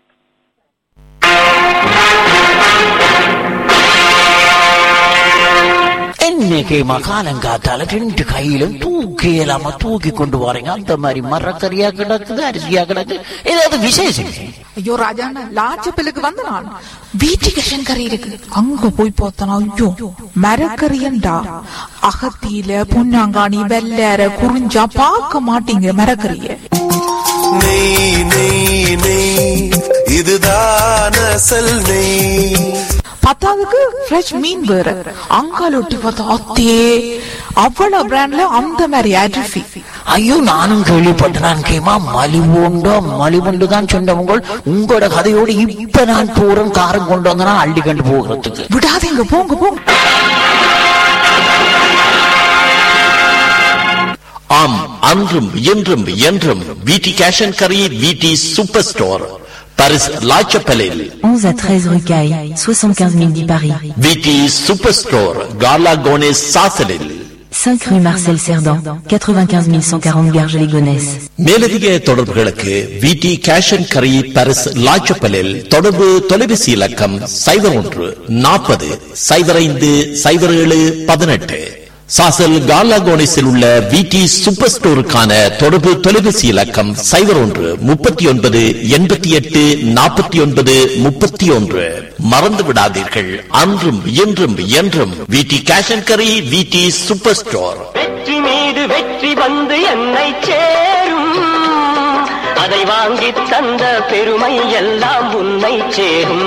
என்னைக்கு மகாலங்காத்தால ரெண்டு கையிலும் தூக்கி இல்லாம தூக்கி கொண்டு வரீங்க அந்த மாதிரி மரக்கறியா கிடக்குது அரிசியா கிடக்கு ஏதாவது விசேஷம் ஐயோ ராஜாண்ணா லாச்சப்பிலுக்கு வந்து நான் வீட்டுக்கு கறி இருக்கு அங்க போய் பார்த்தனா ஐயோ மரக்கறியண்டா அகத்தியில பொன்னாங்காணி வெள்ளற குறிஞ்சா பார்க்க மாட்டீங்க மரக்கறிய நெய் நெய் நெய் இதுதான் அசல் நெய் பத்தாவதுக்கு ஃப்ரெஷ் மீன் வேற அங்கால ஒட்டி பார்த்தா அத்தே அவ்வளவு பிராண்ட்ல அந்த மாதிரி அரிசி ஐயோ நானும் கேள்விப்பட்டேன் கேமா மலிவுண்டோ மலிவுண்டு தான் சொன்னவங்க உங்களோட கதையோடு இப்ப நான் போறேன் காரம் கொண்டு வந்தனா அள்ளி கண்டு போகிறதுக்கு விடாதீங்க போங்க போங்க ஆம் அன்றும் இன்றும் என்றும் விடி கேஷ் அண்ட் கரி விடி சூப்பர் ஸ்டோர் பாரிஸ் லாச்சப்பலில் 11 à 13 rue Caille, 75 010 Paris. VT super store காலா கோனேஸ் சாசலில் 5 rue Marcel Cerdan, 95 140 Garges-les-Gonesse. மேலதிக தொடர்புகளுக்கு விடி கேஷ் அண்ட் கரி பாரிஸ் லாச்சப்பலில் தொடர்பு தொலைபேசி இலக்கம் சைபர் ஒன்று நாற்பது சைபர் ஐந்து சைபர் ஏழு பதினெட்டு சாசல் காலாகோனிஸில் உள்ள விடி சூப்பர் ஸ்டோருக்கான தொடர்பு தொலைபேசி இலக்கம் சைபர் ஒன்று முப்பத்தி ஒன்பது எண்பத்தி எட்டு நாற்பத்தி ஒன்பது முப்பத்தி ஒன்று மறந்து விடாதீர்கள் அன்றும் இன்றும் என்றும் விடி கேஷ் அண்ட் கரி விடி சூப்பர் ஸ்டோர் வெற்றி மீது வெற்றி வந்து என்னை சேரும் அதை வாங்கி தந்த பெருமை எல்லாம் உன்னை சேரும்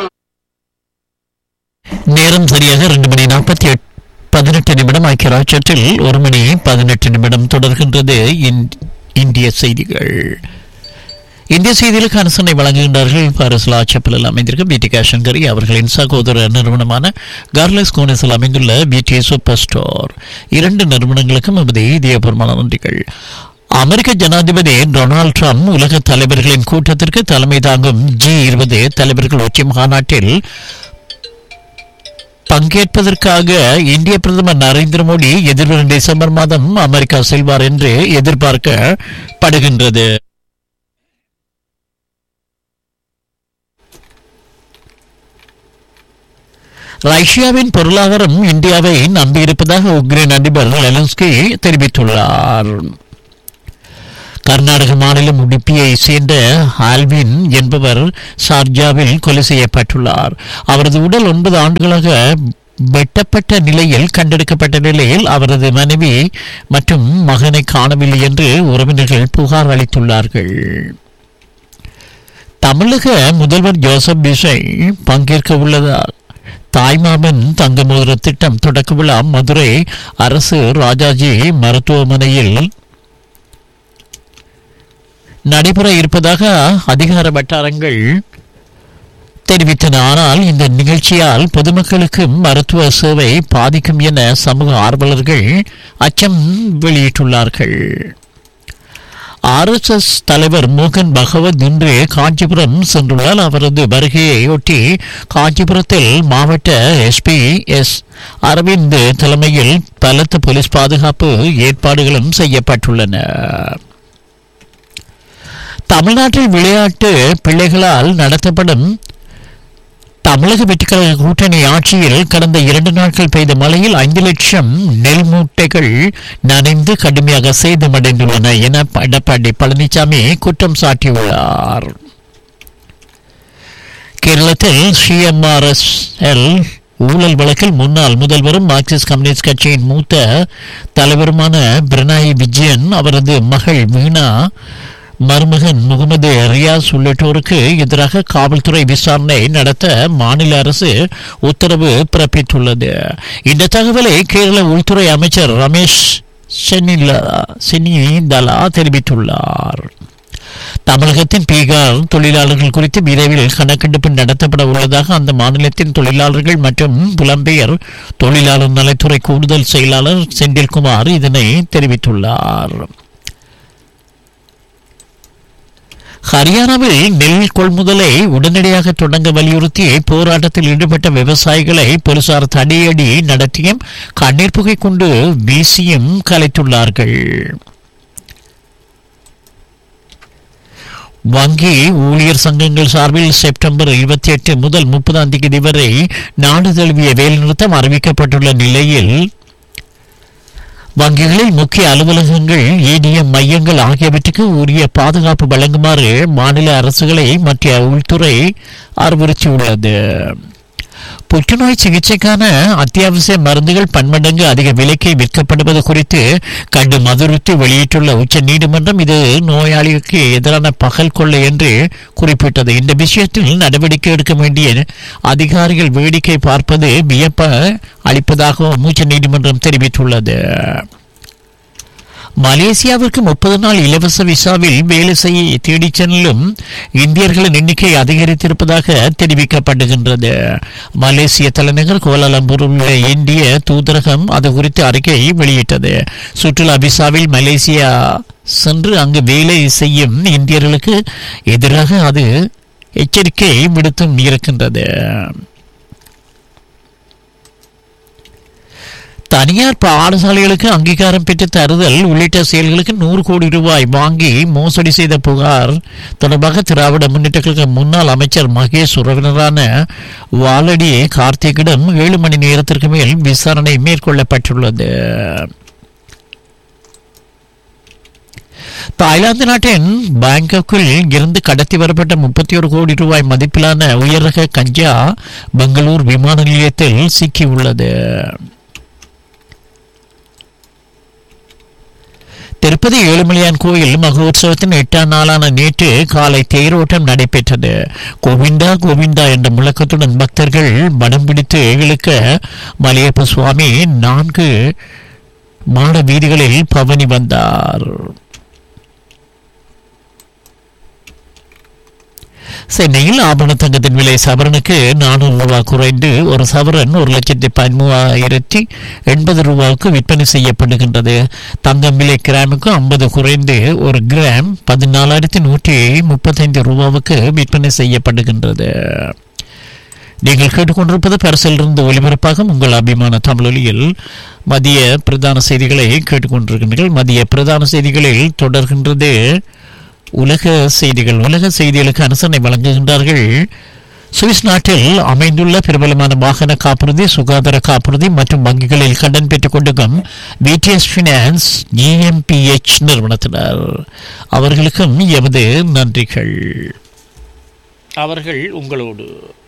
நேரம் சரியாக ரெண்டு மணி நாற்பத்தி எட்டு பதினெட்டு நிமிடம் ஆக்கிய ராட்சத்தில் ஒரு மணி பதினெட்டு நிமிடம் தொடர்கின்றது இந்- இந்திய செய்திகள் இந்திய செய்திகளுக்கு அனுசரணை வழங்குகின்றார்கள் பாரிஸ் லாச்சப்பில் அமைந்திருக்கும் பிடி கேஷங்கரி அவர்களின் சகோதர நிறுவனமான கார்லஸ் கோனஸில் அமைந்துள்ள பிடி சூப்பர் ஸ்டோர் இரண்டு நிறுவனங்களுக்கும் நமது இதயபூர்வமான நன்றிகள் அமெரிக்க ஜனாதிபதி டொனால்ட் ட்ரம்ப் உலக தலைவர்களின் கூட்டத்திற்கு தலைமை தாங்கும் ஜி இருபது தலைவர்கள் உச்சி மாநாட்டில் பங்கேற்பதற்காக இந்திய பிரதமர் நரேந்திர மோடி எதிர்வரும் டிசம்பர் மாதம் அமெரிக்கா செல்வார் என்று எதிர்பார்க்கப்படுகின்றது ரஷ்யாவின் பொருளாதாரம் இந்தியாவை நம்பியிருப்பதாக உக்ரைன் அதிபர் லெலன்ஸ்கி தெரிவித்துள்ளார் கர்நாடக மாநிலம் உடுப்பியை சேர்ந்த ஆல்வின் என்பவர் சார்ஜாவில் கொலை செய்யப்பட்டுள்ளார் அவரது உடல் ஒன்பது ஆண்டுகளாக வெட்டப்பட்ட நிலையில் கண்டெடுக்கப்பட்ட நிலையில் அவரது மனைவி மற்றும் மகனை காணவில்லை என்று உறவினர்கள் புகார் அளித்துள்ளார்கள் தமிழக முதல்வர் ஜோசப் பிஷை பங்கேற்க உள்ளதால் தாய்மாமன் தங்க மோதிர திட்டம் தொடக்க விழா மதுரை அரசு ராஜாஜி மருத்துவமனையில் நடைபெற இருப்பதாக அதிகார வட்டாரங்கள் தெரிவித்தன ஆனால் இந்த நிகழ்ச்சியால் பொதுமக்களுக்கு மருத்துவ சேவை பாதிக்கும் என சமூக ஆர்வலர்கள் அச்சம் வெளியிட்டுள்ளார்கள் ஆர்எஸ்எஸ் தலைவர் மோகன் பகவத் இன்று காஞ்சிபுரம் சென்றுள்ளார் அவரது வருகையை ஒட்டி காஞ்சிபுரத்தில் மாவட்ட எஸ்பி எஸ் அரவிந்த் தலைமையில் பலத்த போலீஸ் பாதுகாப்பு ஏற்பாடுகளும் செய்யப்பட்டுள்ளன தமிழ்நாட்டில் விளையாட்டு பிள்ளைகளால் நடத்தப்படும் தமிழக வெற்றிக்கழக கூட்டணி ஆட்சியில் கடந்த இரண்டு நாட்கள் பெய்த மழையில் ஐந்து லட்சம் நெல் மூட்டைகள் நனைந்து கடுமையாக சேதமடைந்துள்ளன என எடப்பாடி பழனிசாமி குற்றம் சாட்டியுள்ளார் கேரளத்தில் சிஎம்ஆர்எஸ்எல் ஊழல் வழக்கில் முன்னாள் முதல்வரும் மார்க்சிஸ்ட் கம்யூனிஸ்ட் கட்சியின் மூத்த தலைவருமான பிரணாய் விஜயன் அவரது மகள் வீணா மருமகன் முகமது ரியாஸ் உள்ளிட்டோருக்கு எதிராக காவல்துறை விசாரணை நடத்த மாநில அரசு உத்தரவு பிறப்பித்துள்ளது இந்த தகவலை கேரள உள்துறை அமைச்சர் ரமேஷ் சென்னிலா சென்னிதலா தெரிவித்துள்ளார் தமிழகத்தின் பீகார் தொழிலாளர்கள் குறித்து விரைவில் கணக்கெடுப்பு நடத்தப்பட உள்ளதாக அந்த மாநிலத்தின் தொழிலாளர்கள் மற்றும் புலம்பெயர் தொழிலாளர் நலத்துறை கூடுதல் செயலாளர் செந்தில்குமார் இதனை தெரிவித்துள்ளார் ஹரியானாவில் நெல் கொள்முதலை உடனடியாக தொடங்க வலியுறுத்தி போராட்டத்தில் ஈடுபட்ட விவசாயிகளை போலீசார் தடியடி நடத்தியும் கண்ணீர் புகை கொண்டு வீசியும் கலைத்துள்ளார்கள் வங்கி ஊழியர் சங்கங்கள் சார்பில் செப்டம்பர் இருபத்தி எட்டு முதல் முப்பதாம் தேதி வரை நாடு தழுவிய வேலைநிறுத்தம் அறிவிக்கப்பட்டுள்ள நிலையில் வங்கிகளில் முக்கிய அலுவலகங்கள் ஏடிஎம் மையங்கள் ஆகியவற்றுக்கு உரிய பாதுகாப்பு வழங்குமாறு மாநில அரசுகளை மத்திய உள்துறை அறிவுறுத்தியுள்ளது புற்றுநோய் சிகிச்சைக்கான அத்தியாவசிய மருந்துகள் பன்மடங்கு அதிக விலைக்கு விற்கப்படுவது குறித்து கடும் அதிருப்தி வெளியிட்டுள்ள உச்ச நீதிமன்றம் இது நோயாளிகளுக்கு எதிரான பகல் கொள்ளை என்று குறிப்பிட்டது இந்த விஷயத்தில் நடவடிக்கை எடுக்க வேண்டிய அதிகாரிகள் வேடிக்கை பார்ப்பது வியப்ப அளிப்பதாகவும் உச்ச நீதிமன்றம் தெரிவித்துள்ளது மலேசியாவிற்கு முப்பது நாள் இலவச விசாவில் வேலை செய்ய தேடிச் செல்லும் இந்தியர்களின் எண்ணிக்கை அதிகரித்திருப்பதாக தெரிவிக்கப்படுகின்றது மலேசிய தலைநகர் கோலாலம்பூரில் உள்ள இந்திய தூதரகம் அது குறித்து அறிக்கையை வெளியிட்டது சுற்றுலா விசாவில் மலேசியா சென்று அங்கு வேலை செய்யும் இந்தியர்களுக்கு எதிராக அது எச்சரிக்கை விடுத்தும் இருக்கின்றது தனியார் பாடசாலைகளுக்கு அங்கீகாரம் பெற்று தருதல் உள்ளிட்ட செயல்களுக்கு நூறு கோடி ரூபாய் வாங்கி மோசடி செய்த புகார் தொடர்பாக திராவிட முன்னேற்ற கழக முன்னாள் அமைச்சர் மகேஷ் உறவினரான வாலடி கார்த்திகிடம் ஏழு மணி நேரத்திற்கு மேல் விசாரணை மேற்கொள்ளப்பட்டுள்ளது தாய்லாந்து நாட்டின் பாங்காக்கில் இருந்து கடத்தி வரப்பட்ட முப்பத்தி ஒரு கோடி ரூபாய் மதிப்பிலான உயர் ரக கஞ்சா பெங்களூர் விமான நிலையத்தில் சிக்கியுள்ளது திருப்பதி ஏழுமலையான் கோயில் மகோத்சவத்தின் எட்டாம் நாளான நேற்று காலை தேரோட்டம் நடைபெற்றது கோவிந்தா கோவிந்தா என்ற முழக்கத்துடன் பக்தர்கள் மடம் பிடித்து இழுக்க மலையப்ப சுவாமி நான்கு மாட வீதிகளில் பவனி வந்தார் சென்னையில் ஆபரண தங்கத்தின் விலை சவரனுக்கு நானூறு ரூபாய் குறைந்து ஒரு சவரன் ஒரு லட்சத்தி பதிமூவாயிரத்தி எண்பது ரூபாய்க்கு விற்பனை செய்யப்படுகின்றது தங்கம் விலை கிராமுக்கு ஐம்பது குறைந்து ஒரு கிராம் பதினாலாயிரத்தி நூற்றி முப்பத்தைந்து ரூபாவுக்கு விற்பனை செய்யப்படுகின்றது நீங்கள் கேட்டுக்கொண்டிருப்பது பரிசிலிருந்து ஒலிபரப்பாக உங்கள் அபிமான தமிழொலியில் மதிய பிரதான செய்திகளை கேட்டுக்கொண்டிருக்கின்றீர்கள் மதிய பிரதான செய்திகளில் தொடர்கின்றது உலக செய்திகள் உலக செய்திகளுக்கு அனுசரணை வழங்குகின்றார்கள் சுவிஸ் நாட்டில் அமைந்துள்ள பிரபலமான வாகன காப்புறுதி சுகாதார காப்புறுதி மற்றும் வங்கிகளில் கடன் பெற்றுக் கொண்டிருக்கும் விடிஎஸ் ஃபினான்ஸ் ஜிஎம்பிஎச் நிறுவனத்தினர் அவர்களுக்கும் எமது நன்றிகள் அவர்கள் உங்களோடு